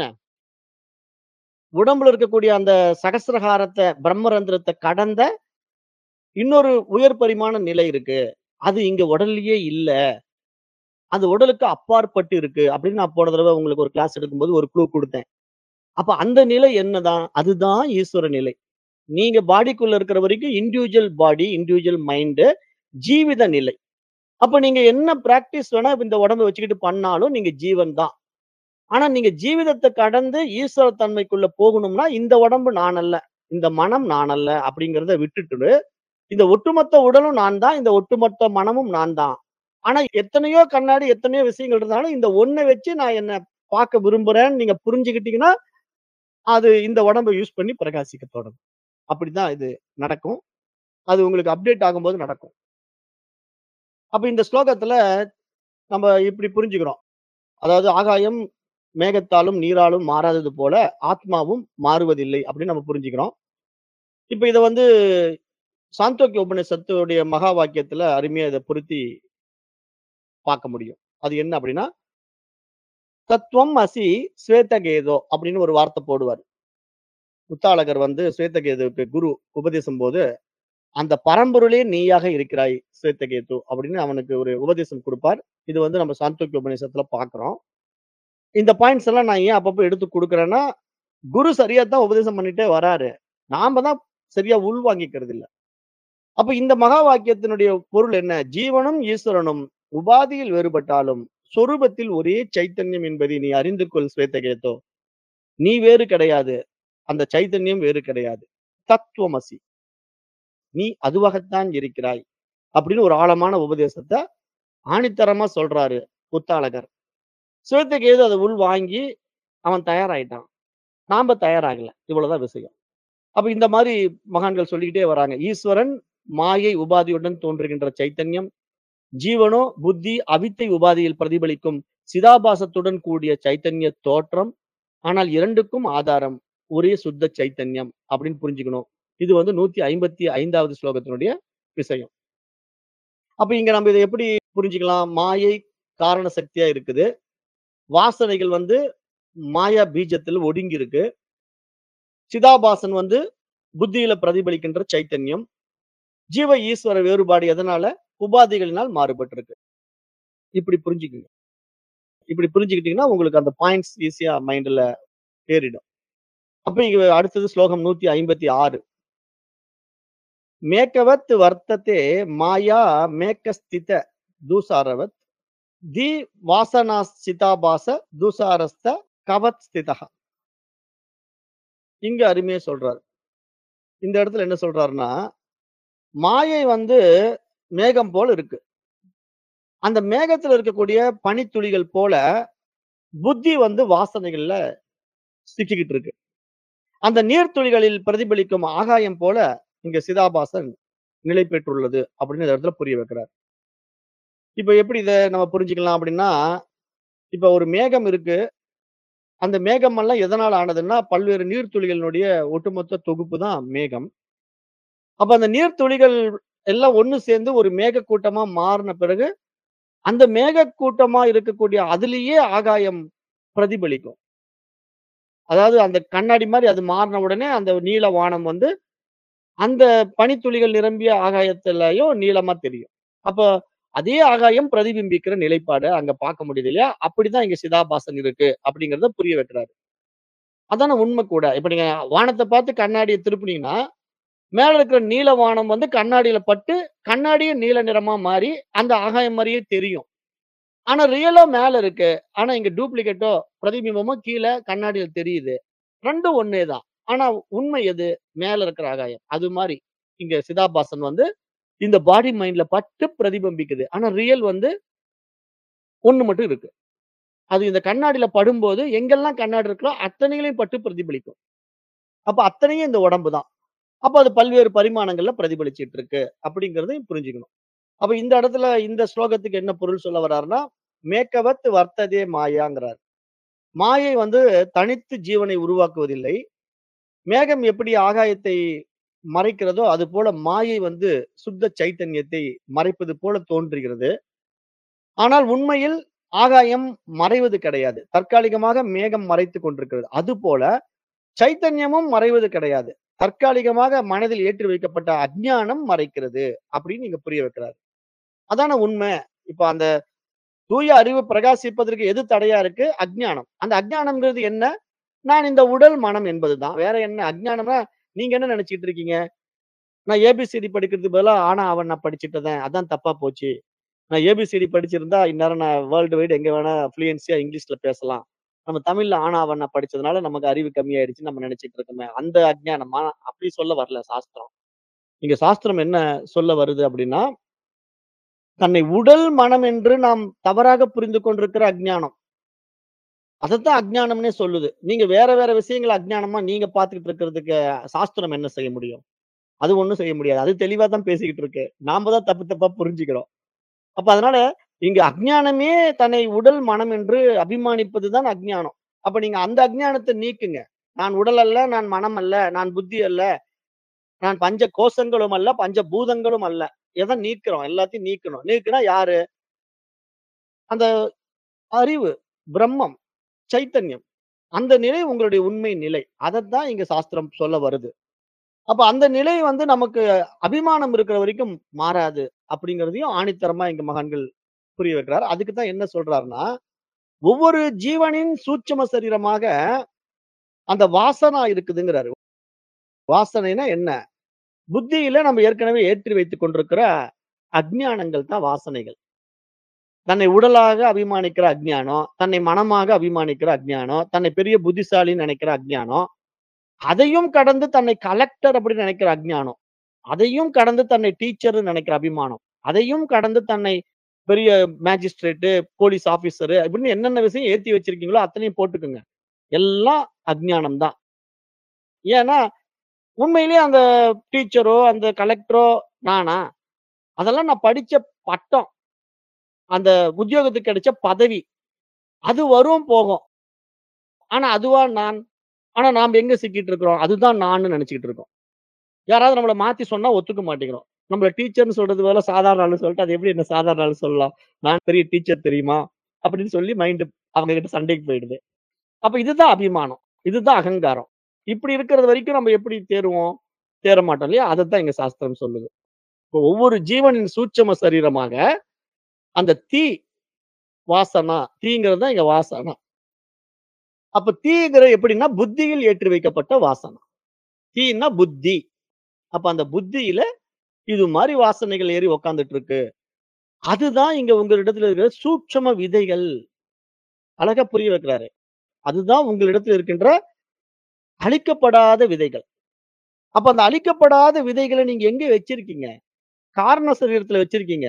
உடம்புல இருக்கக்கூடிய அந்த சகஸ்ரஹாரத்த, பிரம்மரந்திரத்த கடந்த இன்னொரு உயர் பரிமாண நிலை இருக்கு. அது இங்க உடல்லயே இல்ல. அது உடலுக்கு அப்பாற்பட்டு இருக்கு. அப்படின்னு நான் போன தடவ உங்களுக்கு ஒரு கிளாஸ் எடுக்கும்போது ஒரு க்ளூ குடுத்தேன். அப்ப அந்த நிலை என்னதான்? அதுதான் ஈஸ்வர நிலை. நீங்க பாடிக்குள்ள இருக்கிற வரைக்கும் இண்டிவிஜுவல் பாடி, இண்டிவிஜுவல் மைண்ட் ஜீவித நிலை. அப்ப நீங்க என்ன பிராக்டிஸ் வேணா இந்த உடம்ப வச்சுக்கிட்டு பண்ணாலும் நீங்க ஜீவன் தான். ஆனா நீங்க ஜீவிதத்த கடந்து ஈஸ்வர தன்மைக்குள்ள போகணும்னா, இந்த உடம்பு நான் அல்ல. இந்த மனம் நான் அல்ல அப்படிங்கிறத விட்டுட்டு, இந்த ஒட்டுமொத்த உடலும் நான் தான். இந்த ஒட்டுமொத்த மனமும் நான் தான். ஆனா எத்தனையோ கண்ணாடி, எத்தனையோ விஷயங்கள் இருந்தாலும், இந்த ஒண்ண வச்சு நான் என்ன பார்க்க விரும்புறேன்னு நீங்க புரிஞ்சுக்கிட்டீங்கன்னா, அது இந்த உடம்ப யூஸ் பண்ணி பிரகாசிக்க தொடங்கும். அப்படிதான் இது நடக்கும். அது உங்களுக்கு அப்டேட் ஆகும்போது நடக்கும். அப்ப இந்த ஸ்லோகத்துல நம்ம இப்படி புரிஞ்சுக்கிறோம். அதாவது ஆகாயம் மேகத்தாலும், நீராலும் மாறாதது போல ஆத்மாவும் மாறுவதில்லை அப்படின்னு நம்ம புரிஞ்சுக்கிறோம். இப்ப இத வந்து சாந்தோக்கிய உபநிஷத்துடைய மகா வாக்கியத்துல அருமையா இத பொருத்தி பார்க்க முடியும். அது என்ன அப்படின்னா, தத்துவம் அசி ஸ்வேதகேதோ அப்படின்னு ஒரு வார்த்தை போடுவாரு. முத்தாளகர் வந்து ஸ்வேதகேதுவுக்கு குரு உபதேசம்போது, அந்த பரம்பொருளே நீயாக இருக்கிறாய் ஸ்வேதகேது அப்படின்னு அவனுக்கு ஒரு உபதேசம் குடுப்பார். இது வந்து நம்ம சாந்தோக்கிய உபநிஷத்துல பார்க்கிறோம். இந்த பாயிண்ட்ஸ் எல்லாம் நான் ஏன் அப்பப்ப எடுத்து குடுக்குறேன்னா, குரு சரியா தான் உபதேசம் பண்ணிட்டே வராரு. நாம தான் சரியா உள்வாங்கிக்கிறது இல்ல. அப்ப இந்த மகா வாக்கியத்தினுடைய பொருள் என்ன? ஜீவனும், ஈஸ்வரனும் உபாதியில் வேறுபட்டாலும், சொரூபத்தில் ஒரே சைத்தன்யம் என்பதை நீ அறிந்து கொள் ஸ்வேதகேதோ. நீ வேறு கிடையாது. அந்த சைத்தன்யம் வேறு கிடையாது. தத்துவமசி. நீ அதுவாகத்தான் இருக்கிறாய். அப்படின்னு ஒரு ஆழமான உபதேசத்த ஆணித்தரமா சொல்றாரு முத்தாளகர். ஸ்வேதகேது அத உள்வாங்கி அவன் தயாராயிட்டான். நாம தயாராகல. இவ்வளவுதான் விஷயம். அப்ப இந்த மாரி மகான்கள் சொல்லிக்கிட்டே வராங்க. ஈஸ்வரன் மாயை உபாதியுடன் தோன்றுகின்ற சைத்தன்யம். ஜீவனோ புத்தி, அவித்தை உபாதியில் பிரதிபலிக்கும் சிதாபாசத்துடன் கூடிய சைத்தன்ய தோற்றம். ஆனால் இரண்டுக்கும் ஆதாரம் ஒரே சுத்த சைத்தன்யம் அப்படின்னு புரிஞ்சுக்கணும். இது வந்து 155வது ஸ்லோகத்தினுடைய விஷயம். அப்ப இங்க நம்ம இத எப்படி புரிஞ்சுக்கலாம்? மாயை காரண சக்தியா இருக்குது. வாசனைகள் வந்து மாயா பீஜத்தில் ஒடுங்கி இருக்கு. சிதாபாசன் வந்து புத்தியில பிரதிபலிக்கின்ற சைத்தன்யம். ஜீவ ஈஸ்வர வேறுபாடு எதனால? உபாதிகளினால் மாறுபட்டிருக்கு. இப்படி புரிஞ்சுக்குங்க. இப்படி புரிஞ்சுக்கிட்டீங்கன்னா, உங்களுக்கு அந்த பாயிண்ட்ஸ் ஈஸியா மைண்ட்ல ஏறிடும். அப்ப இங்க அடுத்தது ஸ்லோகம் 156. மேக்கவத் வர்த்ததே மாயா மேக்கஸ்தித தூசாரவத் தி வாசனாஸ்சிதாபாச தூசாரஸ்த கவத் ஸ்திதஹ. இங்க அருமையா சொல்றாரு. இந்த இடத்துல என்ன சொல்றாருன்னா, மாயை வந்து மேகம் போல இருக்கு. அந்த மேகத்துல இருக்கக்கூடிய பனித்துளிகள் போல, புத்தி வந்து வாசனைகள்ல சிக்கிக்கிட்டு இருக்கு. அந்த நீர்த்துளிகளில் பிரதிபலிக்கும் ஆகாயம் போல, இங்க சிதாபாசன் நிலை பெற்றுள்ளது அப்படின்னு இந்த இடத்துல புரிய வைக்கிறார். இப்ப எப்படி இத நம்ம புரிஞ்சுக்கலாம் அப்படின்னா, இப்ப ஒரு மேகம் இருக்கு. அந்த மேகம் எல்லாம் எதனால ஆனதுன்னா, பல்வேறு நீர்த்துளிகளினுடைய ஒட்டுமொத்த தொகுப்பு தான் மேகம். அப்ப அந்த நீர்த்துளிகள் எல்லாம் ஒண்ணு சேர்ந்து ஒரு மேகக்கூட்டமா மாறுன பிறகு, அந்த மேகக்கூட்டமா இருக்கக்கூடிய அதிலேயே ஆகாயம் பிரதிபலிக்கும். அதாவது அந்த கண்ணாடி மாரி அது மாறுன உடனே அந்த நீல வானம் வந்து, அந்த பனித்துளிகள் நிரம்பிய ஆகாயத்திலயும் நீலமா தெரியும். அப்ப அதே ஆகாயம் பிரதிபிம்பிக்கிற நிலைப்பாட அங்க பார்க்க முடியுது இல்லையா? அப்படிதான் இங்க சிதாபாசன் இருக்கு அப்படிங்கிறத புரிய வைக்கிறாரு. அதானே உண்மை கூட. இப்ப நீங்க வானத்த பார்த்து கண்ணாடிய திருப்புனீங்கன்னா, மேல இருக்கிற நீல வானம் வந்து கண்ணாடியில பட்டு, கண்ணாடியும் நீல நிறமா மாறி, அந்த ஆகாயம் மாரியே தெரியும். ஆனா ரியலா மேல இருக்கு. ஆனா இங்க டூப்ளிகேட்டோ, பிரதிபிம்பமோ கீழ கண்ணாடியில தெரியுது. 2ம் ஒண்ணே தான். ஆனா உண்மை எது? மேல இருக்கிற ஆகாயம். அது மாரி இங்க சிதாபாசன் வந்து இந்த பாடி மைண்ட்ல பட்டு பிரதிபம்பிக்குது. ஆனா ரியல் வந்து ஒண்ணு மட்டும் இருக்கு. அது இந்த கண்ணாடியில படும்போது எங்கெல்லாம் கண்ணாடி இருக்கோ அத்தனையிலயும் பட்டு பிரதிபலிக்கும். அப்ப அத்தனையும் இந்த உடம்பு தான். அப்ப அது பல்வேறு பரிமாணங்கள்ல பிரதிபலிச்சிட்டு இருக்கு அப்படிங்கிறதையும் புரிஞ்சுக்கணும். அப்ப இந்த இடத்துல இந்த ஸ்லோகத்துக்கு என்ன பொருள் சொல்ல வர்றாருன்னா, மேக்கவத் வர்த்ததே மாயாங்கிறார். மாயை வந்து தனித்து ஜீவனை உருவாக்குவதில்லை. மேகம் எப்படி ஆகாயத்தை மறைக்கிறதோ, அதுபோல மாயை வந்து சுத்த சைத்தன்யத்தை மறைப்பது போல தோன்றுகிறது. ஆனால் உண்மையில் ஆகாயம் மறைவது கிடையாது. தற்காலிகமாக மேகம் மறைத்துக் கொண்டிருக்கிறது. அதுபோல சைத்தன்யமும் மறைவது கிடையாது. தற்காலிகமாக மனதில் ஏற்றி வைக்கப்பட்ட அஞ்ஞானம் மறைக்கிறது அப்படின்னு இங்க புரிய வைக்கிறார். அதானே உண்மை. இப்ப அந்த தூய அறிவு பிரகாசிப்பதற்கு எது தடையா இருக்கு? அஞ்ஞானம். அந்த அஞ்ஞானம்ங்கிறது என்ன? நான் இந்த உடல், மனம் என்பதுதான். வேற என்ன? அஞ்ஞானம்னா நீங்க என்ன நெனச்சுக்கிட்டு இருக்கீங்க? நான் ஏபிசிடி படிக்கிறதுக்கு பதிலா ஆனா, ஆவன்னா படிச்சுட்டதேன். அதான் தப்பா போச்சு. நான் ஏபிசிடி படிச்சிருந்தா, இந்நேரம் நான் வேர்ல்டு வைட் எங்க வேணா ஃப்ளூயன்ஸியா இங்கிலீஷ்ல பேசலாம். நம்ம தமிழ்ல ஆனா, ஆவன்னா படிச்சதுனால நமக்கு அறிவு கம்மியாயிடுச்சுன்னு நம்ம நெனச்சுட்டு இருக்கோமே. அந்த அஞ்ஞானமா? அப்படி சொல்ல வரல சாஸ்திரம். இங்க சாஸ்திரம் என்ன சொல்ல வருது அப்படின்னா தன்னை உடல், மனம் என்று நாம் தவறாக புரிந்து கொண்டிருக்கிற அஞ்ஞானம். அதத்தான் அஞ்ஞானம்னே சொல்லுது. நீங்க வேற வேற விஷயங்கள அஞ்ஞானமா நீங்க பார்த்துக்கிட்டு இருக்கிறதுக்கு சாஸ்திரம் என்ன செய்ய முடியும்? அது ஒண்ணும் செய்ய முடியாது. அது தெளிவா தான் பேசிக்கிட்டு இருக்கு. நாம தான் தப்பு தப்பா புரிஞ்சுக்கிறோம். அப்ப அதனால இங்க அஞ்ஞானமே தன்னை உடல், மனம் என்று அபிமானிப்பது தான் அஞ்ஞானம். அப்ப நீங்க அந்த அஞ்ஞானத்த நீக்குங்க. நான் உடல் அல்ல, நான் மனம் அல்ல, நான் புத்தி அல்ல, நான் பஞ்ச கோஷங்களும் அல்ல, பஞ்ச பூதங்களும் அல்ல. எத நீக்குறோம்? எல்லாத்தையும் நீக்கணும். நீக்குனா யாரு? அந்த அறிவு, பிரம்மம், சைத்தன்யம். அந்த நிலை உங்களுடைய உண்மை நிலை. அதத்தான் இங்க சாஸ்திரம் சொல்ல வருது. அப்ப அந்த நிலை வந்து நமக்கு அபிமானம் இருக்கிற வரைக்கும் மாறாது. அப்படிங்கிறதையும் ஆணித்தரமா இங்க மகான்கள் புரிய வைக்கிறார். அதுக்கு தான் என்ன சொல்றாருன்னா, ஒவ்வொரு ஜீவனின் சூட்சும சரீரமாக அந்த வாசனா இருக்குதுங்கிறாரு. வாசனைனா என்ன? புத்தியில நம்ம ஏற்கனவே ஏற்றி வைத்துக் கொண்டிருக்கிற அஞ்ஞானங்கள் தான் வாசனைகள். தன்னை உடலாக அபிமானிக்கிற அஞ்ஞானம், தன்னை மனமாக அபிமானிக்கிற அஞ்ஞானம், தன்னை பெரிய புத்திசாலின்னு நெனைக்கிற அஞ்ஞானம், அதையும் கடந்து தன்னை கலெக்டர் அப்படின்னு நெனைக்கிற அஞ்ஞானம், அதையும் கடந்து தன்னை டீச்சர்ன்னு நெனைக்கிற அபிமானம், அதையும் கடந்து தன்னை பெரிய மேஜிஸ்ட்ரேட்டு, போலீஸ் ஆபீசரு அப்படின்னு என்னென்ன விஷயம் ஏத்தி வச்சிருக்கீங்களோ அத்தனையும் போட்டுக்குங்க. எல்லாம் அஞ்ஞானம் தான். ஏன்னா, உண்மையிலேயே அந்த டீச்சரோ, அந்த கலெக்டரோ நானா? அதெல்லாம் நான் படிச்ச பட்டம். அந்த உத்தியோகத்துக்கு கிடைச்ச பதவி. அது வரும், போகும். ஆனா அதுவா நான்? ஆனா நாம எங்க சிக்கிட்டு இருக்கிறோம்? அதுதான் நான்னு நெனச்சுக்கிட்டு இருக்கோம். யாராவது நம்மள மாத்தி சொன்னா ஒத்துக்க மாட்டேங்கிறோம். நம்மள டீச்சர்ன்னு சொல்றதுக்கு பதிலா சாதாரண ஆளுன்னு சொல்லிட்டு, அது எப்படி என்ன சாதாரண ஆள் சொல்லலாம்? நான் பெரிய டீச்சர் தெரியுமா? அப்படின்னு சொல்லி மைண்ட் அவங்க கிட்ட சண்டைக்கு போயிடுது. அப்ப இதுதான் அபிமானம். இதுதான் அகங்காரம். இப்படி இருக்கிறது வரைக்கும் நம்ம எப்படி தேறுவோம்? தேற மாட்டோம் இல்லையா? அதத்தான் இங்க சாஸ்திரம் சொல்லுது. இப்போ ஒவ்வொரு ஜீவனின் சூட்சும சரீரமாக அந்த தீ வாசனா, தீங்கிறது தான் இங்க வாசனா. அப்ப தீங்கிறது எப்படின்னா, புத்தியில் ஏற்றி வைக்கப்பட்ட வாசனா. தீன்னா புத்தி. அப்ப அந்த புத்தியில இது மாரி வாசனைகள் ஏறி உட்கார்ந்துட்டு இருக்கு. அதுதான் இங்க உங்களிடத்துல இருக்கிற சூட்சும விதைகள். அழகா புரிய வைக்கிறாரு. அதுதான் உங்களிடத்தில் இருக்கின்ற அழிக்கப்படாத விதைகள். அப்ப அந்த அழிக்கப்படாத விதைகள நீங்க எங்க வச்சிருக்கீங்க? காரண சரீரத்துல வச்சிருக்கீங்க.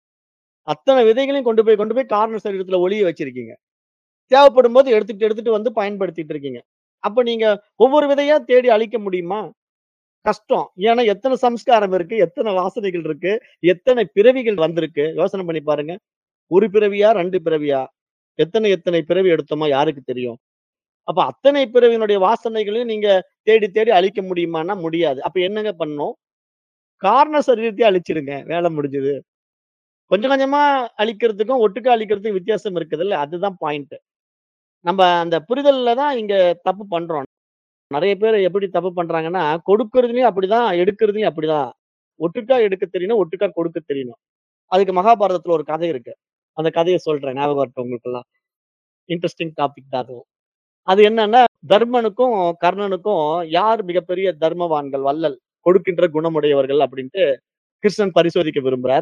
அத்தன விதைகளையும் கொண்டு போய் கொண்டு போய் காரண சரீரத்துல ஒளிய வச்சிருக்கீங்க. தேவைப்படும்போது எடுத்துட்டு எடுத்துட்டு வந்து பயன்படுத்திட்டு இருக்கீங்க. அப்ப நீங்க ஒவ்வொரு விதையா தேடி அழிக்க முடியுமா? கஷ்டம். ஏன்னா எத்தன சம்ஸ்காரம் இருக்கு, எத்தன வாசனைகள் இருக்கு, எத்தனை பிறவிகள் வந்திருக்கு. யோசனை பண்ணி பாருங்க. 1 பிறவியா, 2 பிறவியா? எத்தனை எத்தனை பிறவி எடுத்தோமோ யாருக்கு தெரியும்? அப்ப அத்தனை பிறவியினுடைய வாசனைகளையும் நீங்க தேடி தேடி அழிக்க முடியுமான்னா முடியாது. அப்ப என்னங்க பண்ணணும்? காரண சரீரத்தையே அழிச்சிடுங்க. வேல முடிஞ்சது. கொஞ்சம் கொஞ்சமா அழிக்கிறதுக்கும், ஒட்டுக்கா அழிக்கிறதுக்கும் வித்தியாசம் இருக்குதுல்ல. அதுதான் பாயிண்ட். நம்ம அந்த புரிதல்ல தான் இங்க தப்பு பண்றோம். நெறைய பேர் எப்படி தப்பு பண்றாங்கன்னா, கொடுக்கிறதுலயும் அப்படிதான், எடுக்கிறதுலயும் அப்படிதான். ஒட்டுக்கா எடுக்க தெரியணும், ஒட்டுக்கா கொடுக்க தெரியணும். அதுக்கு மகாபாரதத்துல ஒரு கதை இருக்கு. அந்த கதைய சொல்றேன். ஞாபகம் வரட்டும் உங்களுக்கெல்லாம். இன்ட்ரஸ்டிங் டாபிக் தான் அதுவும். அது என்னன்னா, தர்மனுக்கும், கர்ணனுக்கும் யார் மிகப்பெரிய தர்மவான்கள், வள்ளல், கொடுக்கின்ற குணமுடையவர்கள் அப்படின்ட்டு கிருஷ்ணன் பரிசோதிக்க விரும்புறார்.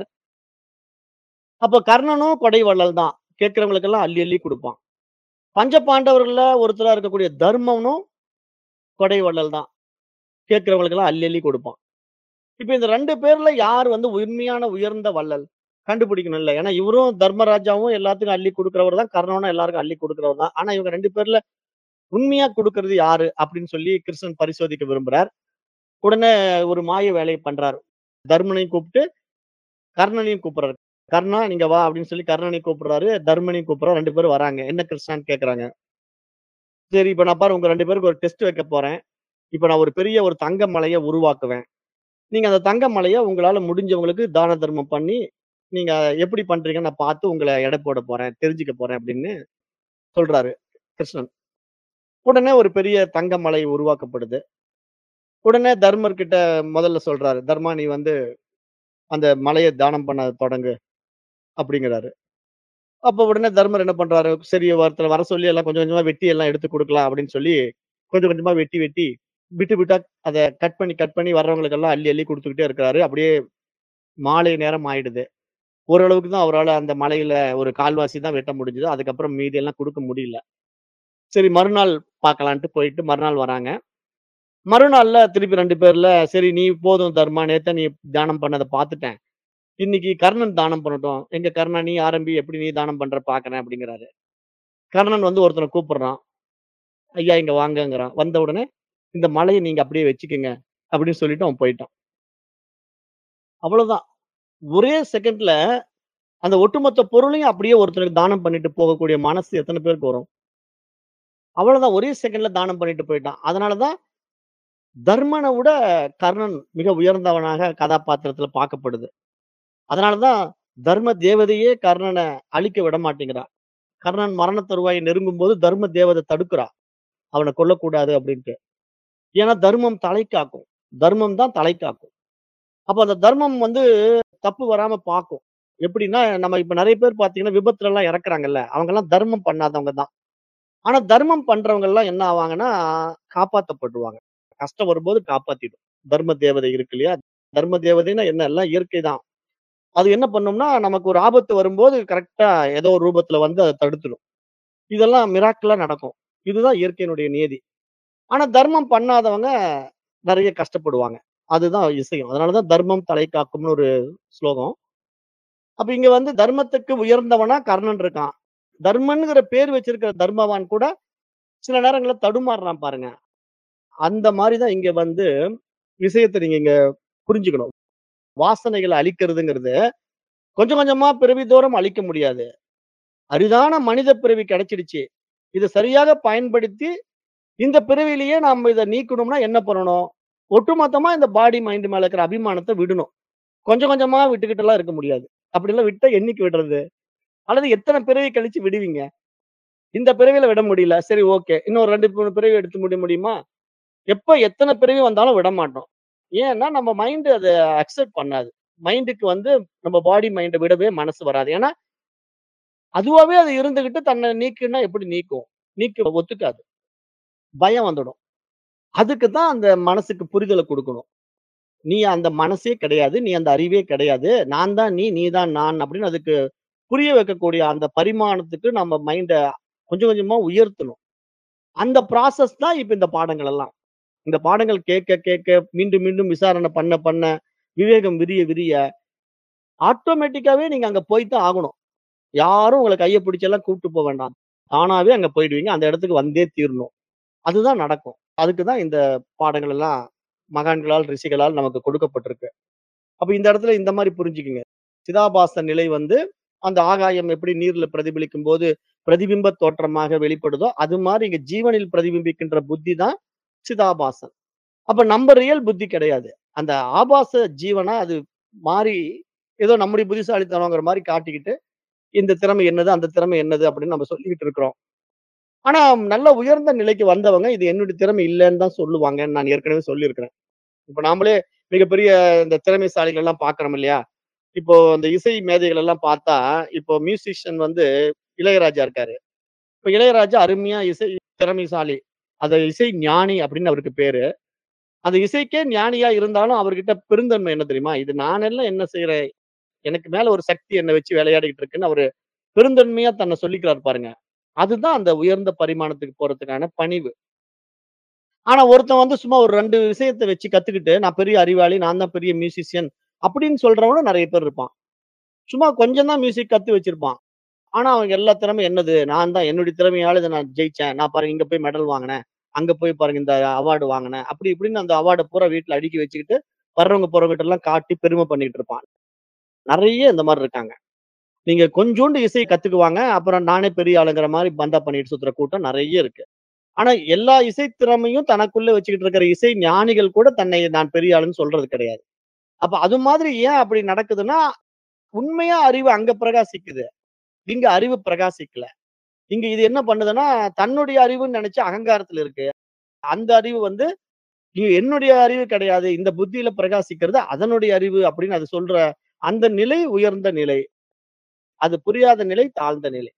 அப்ப கர்ணனும் கொடை வள்ளல் தான். கேட்கிறவங்களுக்கெல்லாம் அள்ளி அள்ளி குடுப்பான். பஞ்ச பாண்டவர்கள்ல ஒருத்தரா இருக்கக்கூடிய தர்மனும் கொடை வள்ளல் தான். கேட்கிறவங்களுக்கெல்லாம் அள்ளி அள்ளி குடுப்பான். இப்ப இந்த 2 பேர்ல யார் வந்து உண்மையான உயர்ந்த வள்ளல்? கண்டுபிடிக்கணும்ல. ஏன்னா இவரும் தர்மராஜாவும் எல்லாத்துக்கும் அள்ளி குடுக்கிறவர் தான். கர்ணனும் எல்லாருக்கும் அள்ளி குடுக்கிறவர் தான். ஆனா இவங்க 2 பேர்ல உண்மையா குடுக்கிறது யாரு? அப்படின்னு சொல்லி கிருஷ்ணன் பரிசோதிக்க விரும்புறார். உடனே ஒரு மாய வேலைய பண்றாரு. தர்மனையும் கூப்பிட்டு, கர்ணனையும் கூப்பிடுறாரு. கர்ணா நீங்க வா அப்படின்னு சொல்லி கர்ணனையும் கூப்பிடுறாரு. தர்மனையும் கூப்பிடுறாரு. 2 பேரும் வராங்க. என்ன கிருஷ்ணான்னு கேட்கறாங்க. சரி இப்ப நான் பாரு உங்க 2 பேருக்கு ஒரு டெஸ்ட் வைக்க போறேன். இப்ப நான் ஒரு பெரிய ஒரு தங்க மலைய உருவாக்குவேன். நீங்க அந்த தங்க மலைய உங்களால முடிஞ்சவங்களுக்கு தான தர்மம் பண்ணி, நீங்க எப்படி பண்றீங்கன்னு நான் பார்த்து உங்கள எடை போட போறேன். தெரிஞ்சுக்க போறேன் அப்படின்னு சொல்றாரு கிருஷ்ணன். உடனே ஒரு பெரிய தங்க மலை உருவாக்கப்படுது. உடனே தர்மர் கிட்ட முதல்ல சொல்றாரு. தர்மா நீ வந்து அந்த மலைய தானம் பண்ண தொடங்கு. அப்படிங்கிறாரு. அப்ப உடனே தர்மர் என்ன பண்றாரு, சரி ஒருத்தர வர சொல்லி எல்லாம் கொஞ்சம் கொஞ்சமா வெட்டி எல்லாம் எடுத்து குடுக்கலாம் அப்படின்னு சொல்லி, கொஞ்சம் கொஞ்சமா வெட்டி வெட்டி, பிட்டு பிட்டா அத கட் பண்ணி கட் பண்ணி வர்றவங்களுக்கெல்லாம் அள்ளி அள்ளி குடுத்துக்கிட்டே இருக்கிறாரு. அப்படியே மாலை நேரம் ஆயிடுது. ஓரளவுக்கு தான் அவரால அந்த மலையில ஒரு கால்வாசி தான் வெட்ட முடிஞ்சது. அதுக்கப்புறம் மீதி எல்லாம் குடுக்க முடியல. சரி மறுநாள் பார்க்கலான்ட்டு போயிட்டு மறுநாள் வராங்க. மறுநாள்ல திருப்பி 2 பேர்ல, "சரி நீ போதும் தர்மா, நேத்தே நீ தானம் பண்ணத பார்த்துட்டேன். இன்னைக்கு கர்ணன் தானம் பண்ணட்டும். எங்க கர்ணா நீ ஆரம்பி, எப்படி நீ தானம் பண்ற பார்க்கிறேன்" அப்படிங்கிறாரு. கர்ணன் வந்து ஒருத்தன கூப்பிடுறான். "ஐயா இங்க வாங்கங்கிறான்." வந்த உடனே, "இந்த மலைய நீங்க அப்படியே வச்சுக்கங்க" அப்படின்னு சொல்லிட்டு அவன் போயிட்டான். அவ்வளவுதான். ஒரே செகண்ட்ல அந்த ஒட்டுமொத்த பொருளையும் அப்படியே ஒருத்தனுக்கு தானம் பண்ணிட்டு போகக்கூடிய மனசு எத்தன பேருக்கு வரும்? அவ்வளவுதான். ஒரே செகண்ட்ல தானம் பண்ணிட்டு போயிட்டான். அதனால தான் தர்மன விட கர்ணன் மிக உயர்ந்தவனாக கதாபாத்திரத்துல பார்க்கப்படுது. அதனால தான் தர்ம தேவதையே கர்ணன அழிக்க விட மாட்டேங்கிறா. கர்ணன் மரண தருவாயை நெருங்கும்போது தர்ம தேவதை தடுக்கிறா. அவன கொல்லக்கூடாது அப்படின்ட்டு. ஏன்னா தர்மம் தலை காக்கும். தர்மம் தான் தலை காக்கும். அப்ப அந்த தர்மம் வந்து தப்பு வராம பார்க்கும். எப்படின்னா, நம்ம இப்ப நெறைய பேர் பார்த்தீங்கன்னா, விபத்துலலாம் இறக்குறாங்கல்ல. அவங்கலாம் தர்மம் பண்ணாதவங்க தான். ஆனா தர்மம் பண்றவங்கலாம் என்ன ஆவாங்கன்னா, காப்பாத்தப்படுவாங்க. கஷ்டம் வரும்போது காப்பாத்திடும். தர்ம தேவதை இருக்கு இல்லையா? தர்ம தேவதைன்னா என்ன? எல்லாம் இயற்கை தான். அது என்ன பண்ணும்னா, நமக்கு ஒரு ஆபத்து வரும்போது கரெக்ட்டா ஏதோ ஒரு ரூபத்துல வந்து அத தடுத்துடும். இதெல்லாம் மிராக்கிளா நடக்கும். இதுதான் இயற்கையினுடைய நியதி. ஆனா தர்மம் பண்ணாதவங்க நெறைய கஷ்டப்படுவாங்க. அதுதான் விஷயம். அதனால தான் தர்மம் தலை காக்கும்னு ஒரு ஸ்லோகம். அப்ப இங்க வந்து தர்மத்துக்கு உயர்ந்தவனா கர்ணன் இருக்கான். தர்மன்ங்கிற பேர் வச்சிருக்கிற தர்மவான் கூட சில நேரங்கள்ல தடுமாறுறான் பாருங்க. அந்த மாரி தான் இங்க வந்து விஷயத்த நீங்க இங்க புரிஞ்சுக்கணும். வாசனைகள அழிக்கிறதுங்கிறது கொஞ்சம் கொஞ்சமா பிறவி தோறும் அழிக்க முடியாது. அரிதான மனித பிறவி கிடைச்சிடுச்சு. இத சரியாக பயன்படுத்தி இந்த பிறவியிலேயே நாம இத நீக்கணும்னா என்ன பண்ணணும்? ஒட்டுமொத்தமா இந்த பாடி, மைண்ட் மேல இருக்கிற அபிமானத்த விடணும். கொஞ்சம் கொஞ்சமா விட்டுக்கிட்டுலாம் இருக்க முடியாது. அப்படிலாம் விட்டா என்னைக்கு விடுறது? அல்லது எத்தன பிறவி கழிச்சு விடுவீங்க? இந்த பிறவியில விட முடியல. சரி ஓகே. இன்னும் 2, 3 பிறவி எடுத்து முடிய முடியுமா? எப்ப எத்தன பிறவி வந்தாலும் விடமாட்டோம். ஏன்னா நம்ம மைண்ட் அத அக்செப்ட் பண்ணாது. மைண்டுக்கு வந்து நம்ம பாடி, மைண்ட விடவே மனசு வராது. ஏன்னா, அதுவாவே அது இருந்துகிட்டு தன்னை நீக்குன்னா எப்படி நீக்கும்? நீக்க ஒத்துக்காது. பயம் வந்துடும். அதுக்கு தான் அந்த மனசுக்கு புரிதல குடுக்கணும். நீ அந்த மனசே கிடையாது. நீ அந்த அறிவே கிடையாது. நான் தான் நீ, நீ தான் நான் அப்படின்னு அதுக்கு புரிய வைக்கக்கூடிய அந்த பரிமாணத்துக்கு நம்ம மைண்ட கொஞ்சம் கொஞ்சமா உயர்த்தணும். அந்த ப்ராசஸ் தான் இப்ப இந்த பாடங்கள் எல்லாம். இந்த பாடங்கள் கேட்க கேட்க மீண்டும் மீண்டும் விசாரணை பண்ண பண்ண விவேகம் விரிய விரிய ஆட்டோமேட்டிக்காவே நீங்க அங்க போய் தான் ஆகணும். யாரும் உங்கள கைய பிடிச்செல்லாம் கூட்டு போ வேண்டாம். தானாவே அங்க போயிடுவீங்க. அந்த இடத்துக்கு வந்தே தீரணும். அதுதான் நடக்கும். அதுக்கு தான் இந்த பாடங்கள் எல்லாம் மகான்களால், ரிஷிகளால் நமக்கு கொடுக்கப்பட்டிருக்கு. அப்ப இந்த இடத்துல இந்த மாரி புரிஞ்சுக்கங்க. சிதாபாச நிலை வந்து அந்த ஆகாயம் எப்படி நீர்ல பிரதிபலிக்கும்போது பிரதிபிம்ப தோற்றமாக வெளிப்படுதோ, அது மாரி இங்க ஜீவனில் பிரதிபிம்பிக்கின்ற புத்தி தான் சிதாபாசன். அப்ப நம்ம ரியல் புத்தி கிடையாது. அந்த ஆபாச ஜீவனா அது மாறி ஏதோ நம்முடைய புத்திசாலித்தனம்ங்கிற மாரி காட்டிக்கிட்டு, இந்த திறமை என்னது, அந்த திறமை என்னது அப்படின்னு நம்ம சொல்லிக்கிட்டு இருக்கிறோம். ஆனா நல்ல உயர்ந்த நிலைக்கு வந்தவங்க, இது என்னுடைய திறமை இல்லன்னு தான் சொல்லுவாங்கன்னு நான் ஏற்கனவே சொல்லியிருக்கிறேன். இப்ப நாமளே மிகப்பெரிய இந்த திறமைசாலிகள் எல்லாம் பார்க்கிறோம் இல்லையா? இப்போ இந்த இசை மேதைகள் எல்லாம் பார்த்தா, இப்போ மியூசிஷியன் வந்து இளையராஜா இருக்காரு. இப்ப இளையராஜா அருமையா இசை திறமைசாலி. அந்த இசை ஞானி அப்படின்னு அவருக்கு பேரு. அந்த இசைக்கே ஞானியா இருந்தாலும் அவர்கிட்ட பெருந்தன்மை என்ன தெரியுமா? இது நானெல்லாம் என்ன செய்றேன்? எனக்கு மேல ஒரு சக்தி என்ன வச்சு விளையாடிட்டு இருக்குன்னு அவரு பெருந்தன்மையா தன்னை சொல்லிக்கிறார் பாருங்க. அதுதான் அந்த உயர்ந்த பரிமாணத்துக்கு போறதுக்கான பணிவு. ஆனா ஒருத்தன் வந்து சும்மா ஒரு 2 விஷயத்த வச்சு கத்துக்கிட்டு, நான் பெரிய அறிவாளி, நான் தான் பெரிய மியூசிஷியன் அப்படின்னு சொல்றவனும் நெறைய பேர் இருப்பான். சும்மா கொஞ்சம் தான் மியூசிக் கத்து வச்சிருப்பான். ஆனா அவன் எல்லா திறமையும் என்னது? நான் தான் என்னுடைய திறமையால இத நான் ஜெயிச்சேன். நான் பாருங்க இங்க போய் மெடல் வாங்குனேன். அங்க போய் பாருங்க இந்த அவார்ட் வாங்குனேன். அப்படி இப்படின்னு அந்த அவார்ட பூரா வீட்ல அடுக்கி வச்சுக்கிட்டு, வர்றவங்க போறவங்ககிட்ட எல்லாம் காட்டி பெருமை பண்ணிட்டு இருப்பான். நெறைய இந்த மாரி இருக்காங்க. நீங்க கொஞ்சூண்டு இசை கத்துக்குவாங்க. அப்புறம் நானே பெரிய ஆளுங்கிற மாரி பந்தா பண்ணிட்டு சுத்துற கூட்டம் நெறைய இருக்கு. ஆனா எல்லா இசை திறமையும் தனக்குள்ள வச்சுக்கிட்டு இருக்கிற இசை ஞானிகள் கூட தன்னை நான் பெரிய ஆளுன்னு சொல்றது கிடையாது. அப்ப அது மாதிரி ஏன் அப்படி நடக்குதுன்னா, உண்மையா அறிவு அங்க பிரகாசிக்குது. இங்க அறிவு பிரகாசிக்கல. இங்க இது என்ன பண்ணுதுன்னா, தன்னுடைய அறிவுன்னு நெனச்சு அகங்காரத்துல இருக்கு. அந்த அறிவு வந்து, இது என்னுடைய அறிவு கிடையாது. இந்த புத்தியில பிரகாசிக்கிறது அதனுடைய அறிவு அப்படின்னு அது சொல்ற அந்த நிலை உயர்ந்த நிலை. அது புரியாத நிலை தாழ்ந்த நிலை.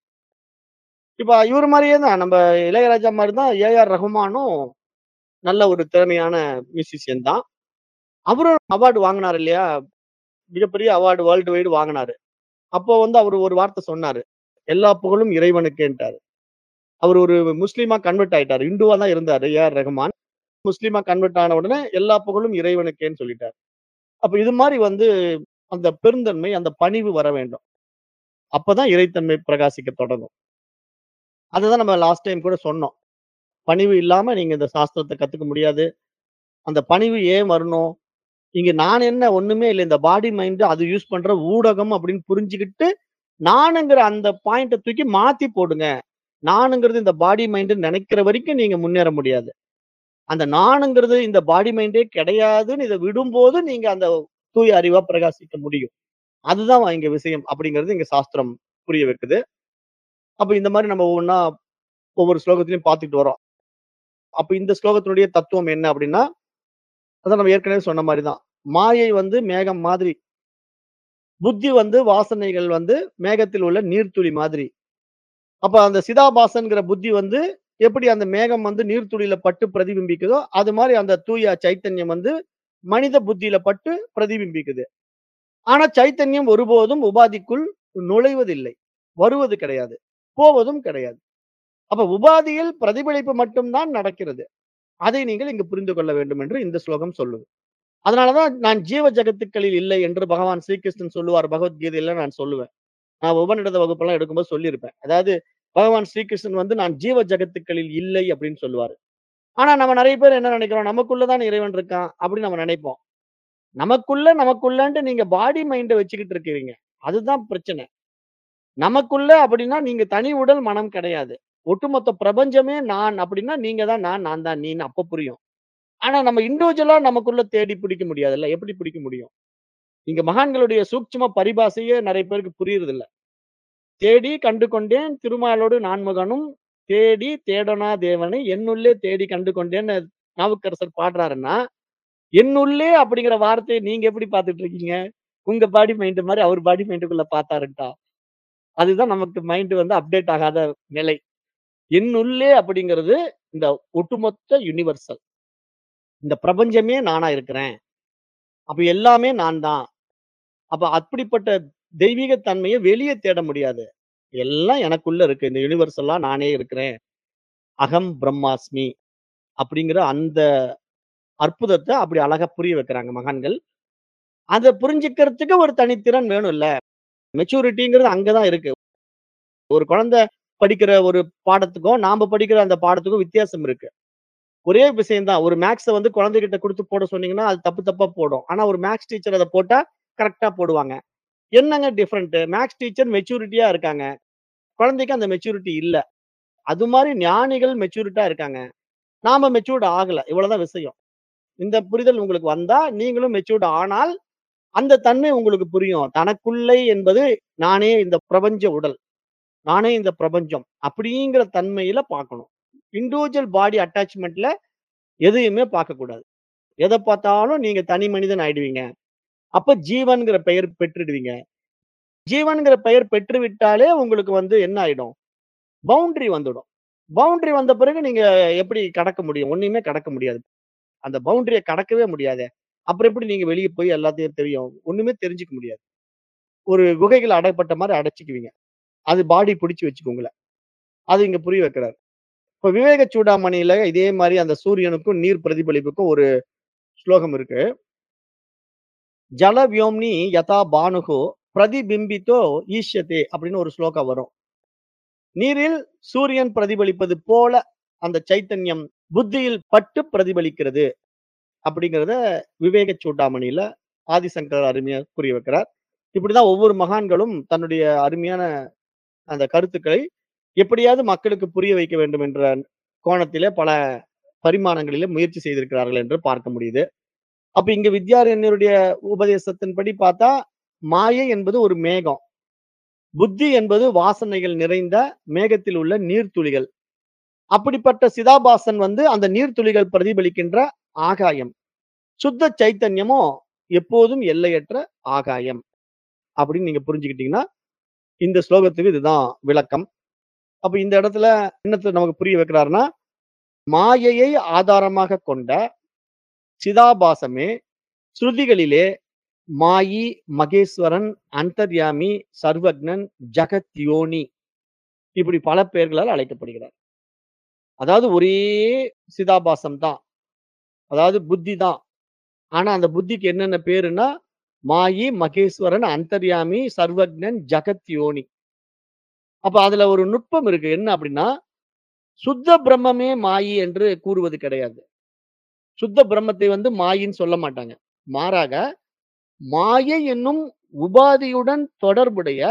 இப்ப இவரு மாரியே தான் நம்ம இளையராஜா மாரி தான் ஏ.ஆர். ரஹ்மானும் நல்ல ஒரு திறமையான மியூசிஷியன் தான். அவரும் அவார்ட் வாங்குனாரு இல்லையா? மிகப்பெரிய அவார்ட் வேர்ல்ட் வைட் வாங்குனாரு. அப்போ வந்து அவரு ஒரு வார்த்தை சொன்னாரு. எல்லா புகழும் இறைவனுக்கேன்ட்டாரு. அவரு ஒரு முஸ்லீமா கன்வெர்ட் ஆயிட்டாரு. இந்துவா தான் இருந்தாரு ஏ.ஆர். ரஹ்மான். முஸ்லீமா கன்வெர்ட் ஆன உடனே எல்லா புகழும் இறைவனுக்கேன்னு சொல்லிட்டாரு. அப்ப இது மாரி வந்து அந்த பெருந்தன்மை, அந்த பணிவு வர வேண்டும். அப்பதான் இறைத்தன்மை பிரகாசிக்க தொடங்கும். அததான் நம்ம லாஸ்ட் டைம் கூட சொன்னோம். பணிவு இல்லாம நீங்க இந்த சாஸ்திரத்த கத்துக்க முடியாது. அந்த பணிவு ஏன் வரணும்? இங்க நான் என்ன ஒண்ணுமே இல்ல. இந்த பாடி, மைண்ட் அது யூஸ் பண்ற ஊடகம் அப்படின்னு புரிஞ்சுகிட்டு, நானுங்கிற அந்த பாயிண்ட்ட தூக்கி மாத்தி போடுங்க. நானுங்கிறது இந்த பாடி, மைண்ட்ன்னு நெனைக்கிற வரைக்கும் நீங்க முன்னேற முடியாது. அந்த நானுங்கிறது இந்த பாடி, மைண்டே கிடையாதுன்னு இத விடும்போது, நீங்க அந்த தூய அறிவா பிரகாசிக்க முடியும். அதுதான் இங்க விஷயம் அப்படிங்கிறது இங்க சாஸ்திரம் புரிய வைக்குது. அப்ப இந்த மாரி நம்ம ஒவ்வொன்னா ஒவ்வொரு ஸ்லோகத்திலயும் பார்த்துட்டு வரோம். அப்ப இந்த ஸ்லோகத்தினுடைய தத்துவம் என்ன அப்படின்னா, அதான் நம்ம ஏற்கனவே சொன்ன மாரி தான். மாயை வந்து மேகம் மாதிரி. புத்தி வந்து வாசனைகள் வந்து மேகத்தில் உள்ள நீர்த்துளி மாதிரி. அப்ப அந்த சிதாபாசன்ங்கிற புத்தி வந்து எப்படி அந்த மேகம் வந்து நீர்த்துளியில பட்டு பிரதிபிம்பிக்குதோ, அது மாரி அந்த தூய சைத்தன்யம் வந்து மனித புத்தியில பட்டு பிரதிபிம்பிக்குது. ஆனா சைத்தன்யம் ஒருபோதும் உபாதிக்குள் நுழைவதில்லை. வருவது கிடையாது. போவதும் கிடையாது. அப்ப உபாதியில் பிரதிபலிப்பு மட்டும் தான் நடக்கிறது. அதை நீங்கள் இங்கு புரிந்து கொள்ள வேண்டும் என்று இந்த ஸ்லோகம் சொல்லுது. அதனால தான் நான் ஜீவ ஜகத்துக்களில் இல்லை என்று பகவான் ஸ்ரீகிருஷ்ணன் சொல்லுவார் பகவத்கீதையில நான் சொல்லுவேன். நான் உபநிடத வகுப்பெல்லாம் எடுக்கும்போது சொல்லியிருப்பேன். அதாவது பகவான் ஸ்ரீகிருஷ்ணன் வந்து நான் ஜீவ ஜகத்துக்களில் இல்லை அப்படின்னு சொல்லுவாரு. ஆனா நம்ம நெறைய பேர் என்ன நெனைக்கிறோம்? நமக்குள்ள தானே இறைவன் இருக்கான் அப்படின்னு நம்ம நெனைப்போம். நமக்குள்ள நமக்குள்ளன்ட்டு நீங்க பாடி, மைண்ட வச்சுக்கிட்டு இருக்கிறீங்க. அதுதான் பிரச்சனை. நமக்குள்ள அப்படின்னா நீங்க தனி உடல், மனம் கிடையாது. ஒட்டுமொத்த பிரபஞ்சமே நான் அப்படின்னா, நீங்க தான் நான், நான் தான் நீன்னு அப்ப புரியும். ஆனா நம்ம இண்டிவிஜுவலா நமக்குள்ள தேடி பிடிக்க முடியாதுல்ல. எப்படி பிடிக்க முடியும்? இங்க மகான்களுடைய சூட்சும பரிபாஷையே நெறைய பேருக்கு புரியுறதில்ல. தேடி கண்டு கொண்டேன் திருமாலோடு நான்முகனும், தேடி தேடனா தேவனை என்னுள்ளே தேடி கண்டு கொண்டேன்னு நாவுக்கரசர் பாடுறாருன்னா, என்னுள்ளே அப்படிங்கிற வார்த்தைய நீங்க எப்படி பார்த்துட்டு இருக்கீங்க? உங்க பாடி, மைண்ட் மாரி அவர் பாடி, மைண்டுக்குள்ள பார்த்தாருன்ட்டா. அதுதான் நமக்கு மைண்ட் வந்து அப்டேட் ஆகாத நிலை. என்னுள்ளே அப்படிங்கிறது இந்த ஒட்டுமொத்த யுனிவர்சல். இந்த பிரபஞ்சமே நானா இருக்கிறேன். அப்ப எல்லாமே நான் தான். அப்ப அப்படிப்பட்ட தெய்வீக தன்மைய வெளிய தேட முடியாது. எல்லாம் எனக்குள்ள இருக்கு. இந்த யுனிவர்சலா நானே இருக்கிறேன். அகம் பிரம்மாஸ்மி அப்படிங்கிற அந்த அற்புதத்த அப்படி அழகா புரிய வைக்கிறாங்க மகான்கள். அத புரிஞ்சுக்கிறதுக்கு ஒரு தனித்திறன் வேணும்ல. மெச்சூரிட்டிங்கிறது அங்க தான் இருக்கு. ஒரு குழந்தை படிக்கிற ஒரு பாடத்துக்கும், நாம படிக்கிற அந்த பாடத்துக்கும் வித்தியாசம் இருக்கு. ஒரே விஷயம் தான். ஒரு மேத்ஸ வந்து குழந்தைகிட்ட குடுத்து போட சொன்னீங்கன்னா, அது தப்பு தப்பா போடும். ஆனா ஒரு மேத்ஸ் டீச்சர் அத போட்டா கரெக்ட்டா போடுவாங்க. என்னங்க டிஃபரண்ட்? மேத்ஸ் டீச்சர் மெச்சூரிட்டியா இருக்காங்க. குழந்தைக்கு அந்த மெச்சூரிட்டி இல்ல. அது மாரி ஞானிகள் மெச்சூரிட்டா இருக்காங்க. நாம மெச்சூர்ட் ஆகல. இவ்வளவுதான் விஷயம். இந்த புரிதல் உங்களுக்கு வந்தா, நீங்களும் மெச்சூர்ட் ஆனால், அந்த தன்மை உங்களுக்கு புரியும். தனக்குள்ளே என்பது நானே இந்த பிரபஞ்ச உடல். நானே இந்த பிரபஞ்சம். அப்படிங்கிற தன்மையில பார்க்கணும். இண்டிவிஜுவல் பாடி அட்டாச்மென்ட்ல எதையுமே பார்க்கக்கூடாது. எத பார்த்தாலும் நீங்க தனி மனிதன் ஆயிடுவீங்க. அப்ப ஜீவன்ங்கிற பெயர் பெற்றுடுவீங்க. ஜீவன்ங்கிற பெயர் பெற்றுவிட்டாலே உங்களுக்கு வந்து என்ன ஆயிடும்? பவுண்டரி வந்துடும். பவுண்டரி வந்த பிறகு நீங்க எப்படி கடக்க முடியும்? ஒண்ணுமே கடக்க முடியாது. அந்த பவுண்டரிய கடக்கவே முடியாதே. அப்புறம் எப்படி நீங்க வெளிய போய் எல்லாத்தையும் தெரியும்? ஒண்ணுமே தெரிஞ்சுக்க முடியாது. ஒரு குகைக்குள்ள அடைப்பட்ட மாரி அடைச்சுக்குவீங்க. அது பாடி பிடிச்சு வச்சுக்கும் உங்கள. அது இங்க புரிய வைக்கிறாரு. இப்ப விவேக சூடாமணியில இதே மாரி அந்த சூரியனுக்கும், நீர் பிரதிபலிப்புக்கும் ஒரு ஸ்லோகம் இருக்கு. ஜல வியோம்னி யதா பானுஹு பிரதிபிம்பித்தோ ஈஷ்யதே அப்படின்னு ஒரு ஸ்லோகம் வரும். நீரில் சூரியன் பிரதிபலிப்பது போல அந்த சைத்தன்யம் புத்தியில் பட்டு பிரதிபலிக்கிறது. அப்படிங்கிறத விவேக சூடாமணியில ஆதிசங்கரர் அருமையா புரிய வைக்கிறார். இப்படிதான் ஒவ்வொரு மகான்களும் தன்னுடைய அருமையான அந்த கருத்துக்களை எப்படியாவது மக்களுக்கு புரிய வைக்க வேண்டும் என்ற கோணத்திலே பல பரிமாணங்களிலே முயற்சி செய்திருக்கிறார்கள் என்று பார்க்க முடியுது. அப்ப இங்க வித்யாரண்யருடைய உபதேசத்தின்படி பார்த்தா, மாயை என்பது ஒரு மேகம். புத்தி என்பது வாசனைகள் நிறைந்த மேகத்தில் உள்ள நீர்த்துளிகள். அப்படிப்பட்ட சிதாபாசன் வந்து அந்த நீர்த்துளிகள் பிரதிபலிக்கின்ற ஆகாயம். சுத்த சைத்தன்யமோ எப்போதும் எல்லையற்ற ஆகாயம். அப்படின்னு நீங்க புரிஞ்சுக்கிட்டீங்கன்னா, இந்த ஸ்லோகத்துக்கு இதுதான் விளக்கம். அப்ப இந்த இடத்துல என்னத்த நமக்கு புரிய வைக்கிறாருன்னா, மாயையை ஆதாரமாகக் கொண்ட சிதாபாசமே ஸ்ருதிகளிலே மாயி, மகேஸ்வரன், அந்தர்யாமி, சர்வக்ஞன், ஜகத் யோனி இப்படி பல பெயர்களால் அழைக்கப்படுகிறார். அதாவது ஒரே சிதாபாசம் தான். அதாவது புத்தி தான். ஆனா அந்த புத்திக்கு என்னென்ன பேருன்னா, மாயி, மகேஸ்வரன், அந்தர்யாமி, சர்வக்ஞன், ஜகத் யோனி. அப்ப அதுல ஒரு நுட்பம் இருக்கு. என்ன அப்படின்னா, சுத்த பிரம்மமே மாயி என்று கூறுவது கிடையாது. சுத்த பிரம்மத்தை வந்து மாயின்னு சொல்ல மாட்டாங்க. மாறாக, மாயை என்னும் உபாதியுடன் தொடர்புடைய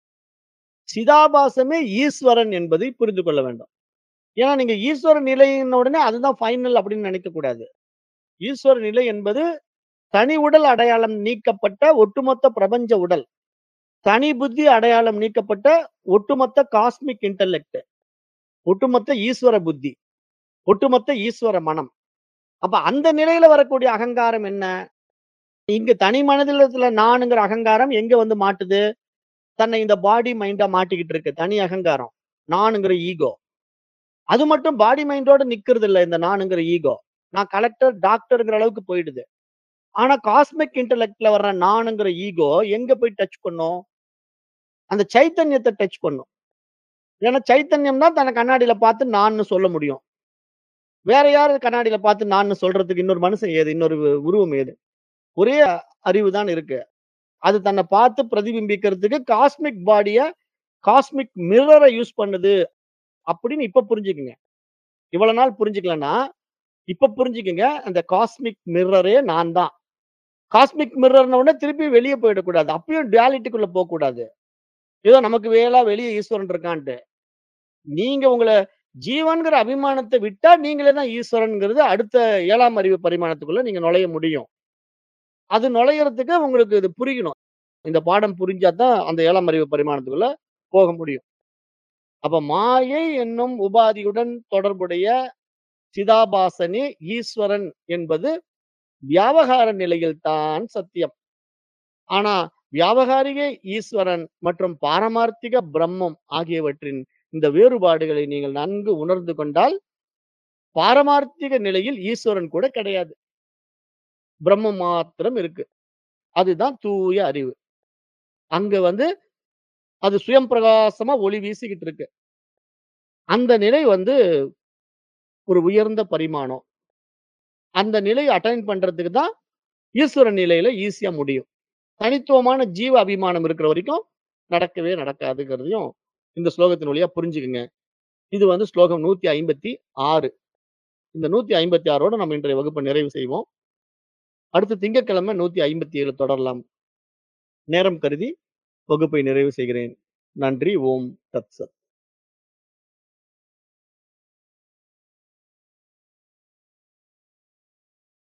சிதாபாசமே ஈஸ்வரன் என்பதை புரிந்து கொள்ள வேண்டும். ஏன்னா நீங்க ஈஸ்வர நிலையின உடனே அதுதான் ஃபைனல் அப்படின்னு நினைக்கக் கூடாது. ஈஸ்வர நிலை என்பது தனி உடல் அடையாளம் நீக்கப்பட்ட ஒட்டுமொத்த பிரபஞ்ச உடல். தனி புத்தி அடையாளம் நீக்கப்பட்ட ஒட்டுமொத்த காஸ்மிக் இன்டெலெக்ட். ஒட்டுமொத்த ஈஸ்வர புத்தி. ஒட்டுமொத்த ஈஸ்வர மனம். அப்ப அந்த நிலையில வரக்கூடிய அகங்காரம் என்ன? இங்க தனி மனதிலத்துல நானுங்கிற அகங்காரம் எங்க வந்து மாட்டுது? தன்னை இந்த பாடி மைண்டா மாட்டிக்கிட்டு இருக்கு. தனி அகங்காரம். நானுங்கிற ஈகோ. அது மட்டும் பாடி மைண்டோட நிக்கிறது இல்ல இந்த நானுங்கிற ஈகோ. நான் கலெக்டர், டாக்டர்ங்கிற அளவுக்கு போயிடுது. ஆனா காஸ்மிக் இன்டெலெக்ட்ல வர்ற நானுங்கிற ஈகோ எங்க போய் டச் பண்ணும்? அந்த சைத்தன்யத்த டச் பண்ணும். ஏன்னா சைத்தன்யம் தான் தன்னை கண்ணாடியில பார்த்து நான்னு சொல்ல முடியும். வேற யாரு கண்ணாடியில பார்த்து நான்னு சொல்றதுக்கு இன்னொரு மனுஷன் ஏது? இன்னொரு உருவம் ஏது? ஒரே அறிவு தான் இருக்கு. அது தன்னை பார்த்து பிரதிபிம்பிக்கிறதுக்கு காஸ்மிக் பாடிய, காஸ்மிக் மிரர யூஸ் பண்ணுது. அப்படின்னு இப்ப புரிஞ்சுக்குங்க. இவ்வளவு நாள் புரிஞ்சுக்கலன்னா, இப்ப புரிஞ்சுக்கங்க. அந்த காஸ்மிக் மிரரே நான் தான். காஸ்மிக் மிரர்ன உடனே திருப்பி வெளிய போயிடக்கூடாது. அப்பயும் டுயாலிட்டிக்குள்ள போக்கூடாது. ஏதோ நமக்கு வேலா வெளிய ஈஸ்வரன் இருக்கான்ட்டு. நீங்க உங்கள ஜீவன்ங்கிற அபிமானத்த விட்டா நீங்களே தான் ஈஸ்வரன்ங்கிறது அடுத்த 7ஆம் அறிவு பரிமாணத்துக்குள்ள நீங்க நுழைய முடியும். அது நுழையறதுக்கு உங்களுக்கு இது புரியணும். இந்த பாடம் புரிஞ்சா தான் அந்த 7ஆம் அறிவு பரிமாணத்துக்குள்ள போக முடியும். அப்ப மாயை என்னும் உபாதியுடன் தொடர்புடைய சிதாபாசனே ஈஸ்வரன் என்பது வியாவகார நிலையில் தான் சத்தியம். ஆனா வியாவகாரிக ஈஸ்வரன் மற்றும் பாரமார்த்திக பிரம்மம் ஆகியவற்றின் இந்த வேறுபாடுகளை நீங்கள் நன்கு உணர்ந்து கொண்டால், பாரமார்த்திக நிலையில் ஈஸ்வரன் கூட கிடையாது. பிரம்மம் மாத்திரம் இருக்கு. அதுதான் தூய அறிவு. அங்க வந்து அது சுயம் பிரகாசமா ஒளி வீசிக்கிட்டு இருக்கு. அந்த நிலை வந்து ஒரு உயர்ந்த பரிமாணம். அந்த நிலைய அட்டைன் பண்றதுக்கு தான் ஈஸ்வரன் நிலையில ஈஸியா முடியும். தனித்துவமான ஜீவ அபிமானம் இருக்கிற வரைக்கும் நடக்கவே நடக்காதுங்கிறதையும் இந்த ஸ்லோகத்தின் வழியா புரிஞ்சுக்குங்க. இது வந்து ஸ்லோகம் 156. இந்த 156ஓட நம்ம இன்றைய வகுப்பை நிறைவு செய்வோம். அடுத்த திங்கட்கிழமை 157 தொடரலாம். நேரம் கருதி வகுப்பை நிறைவு செய்கிறேன். நன்றி. ஓம் தத் சத்.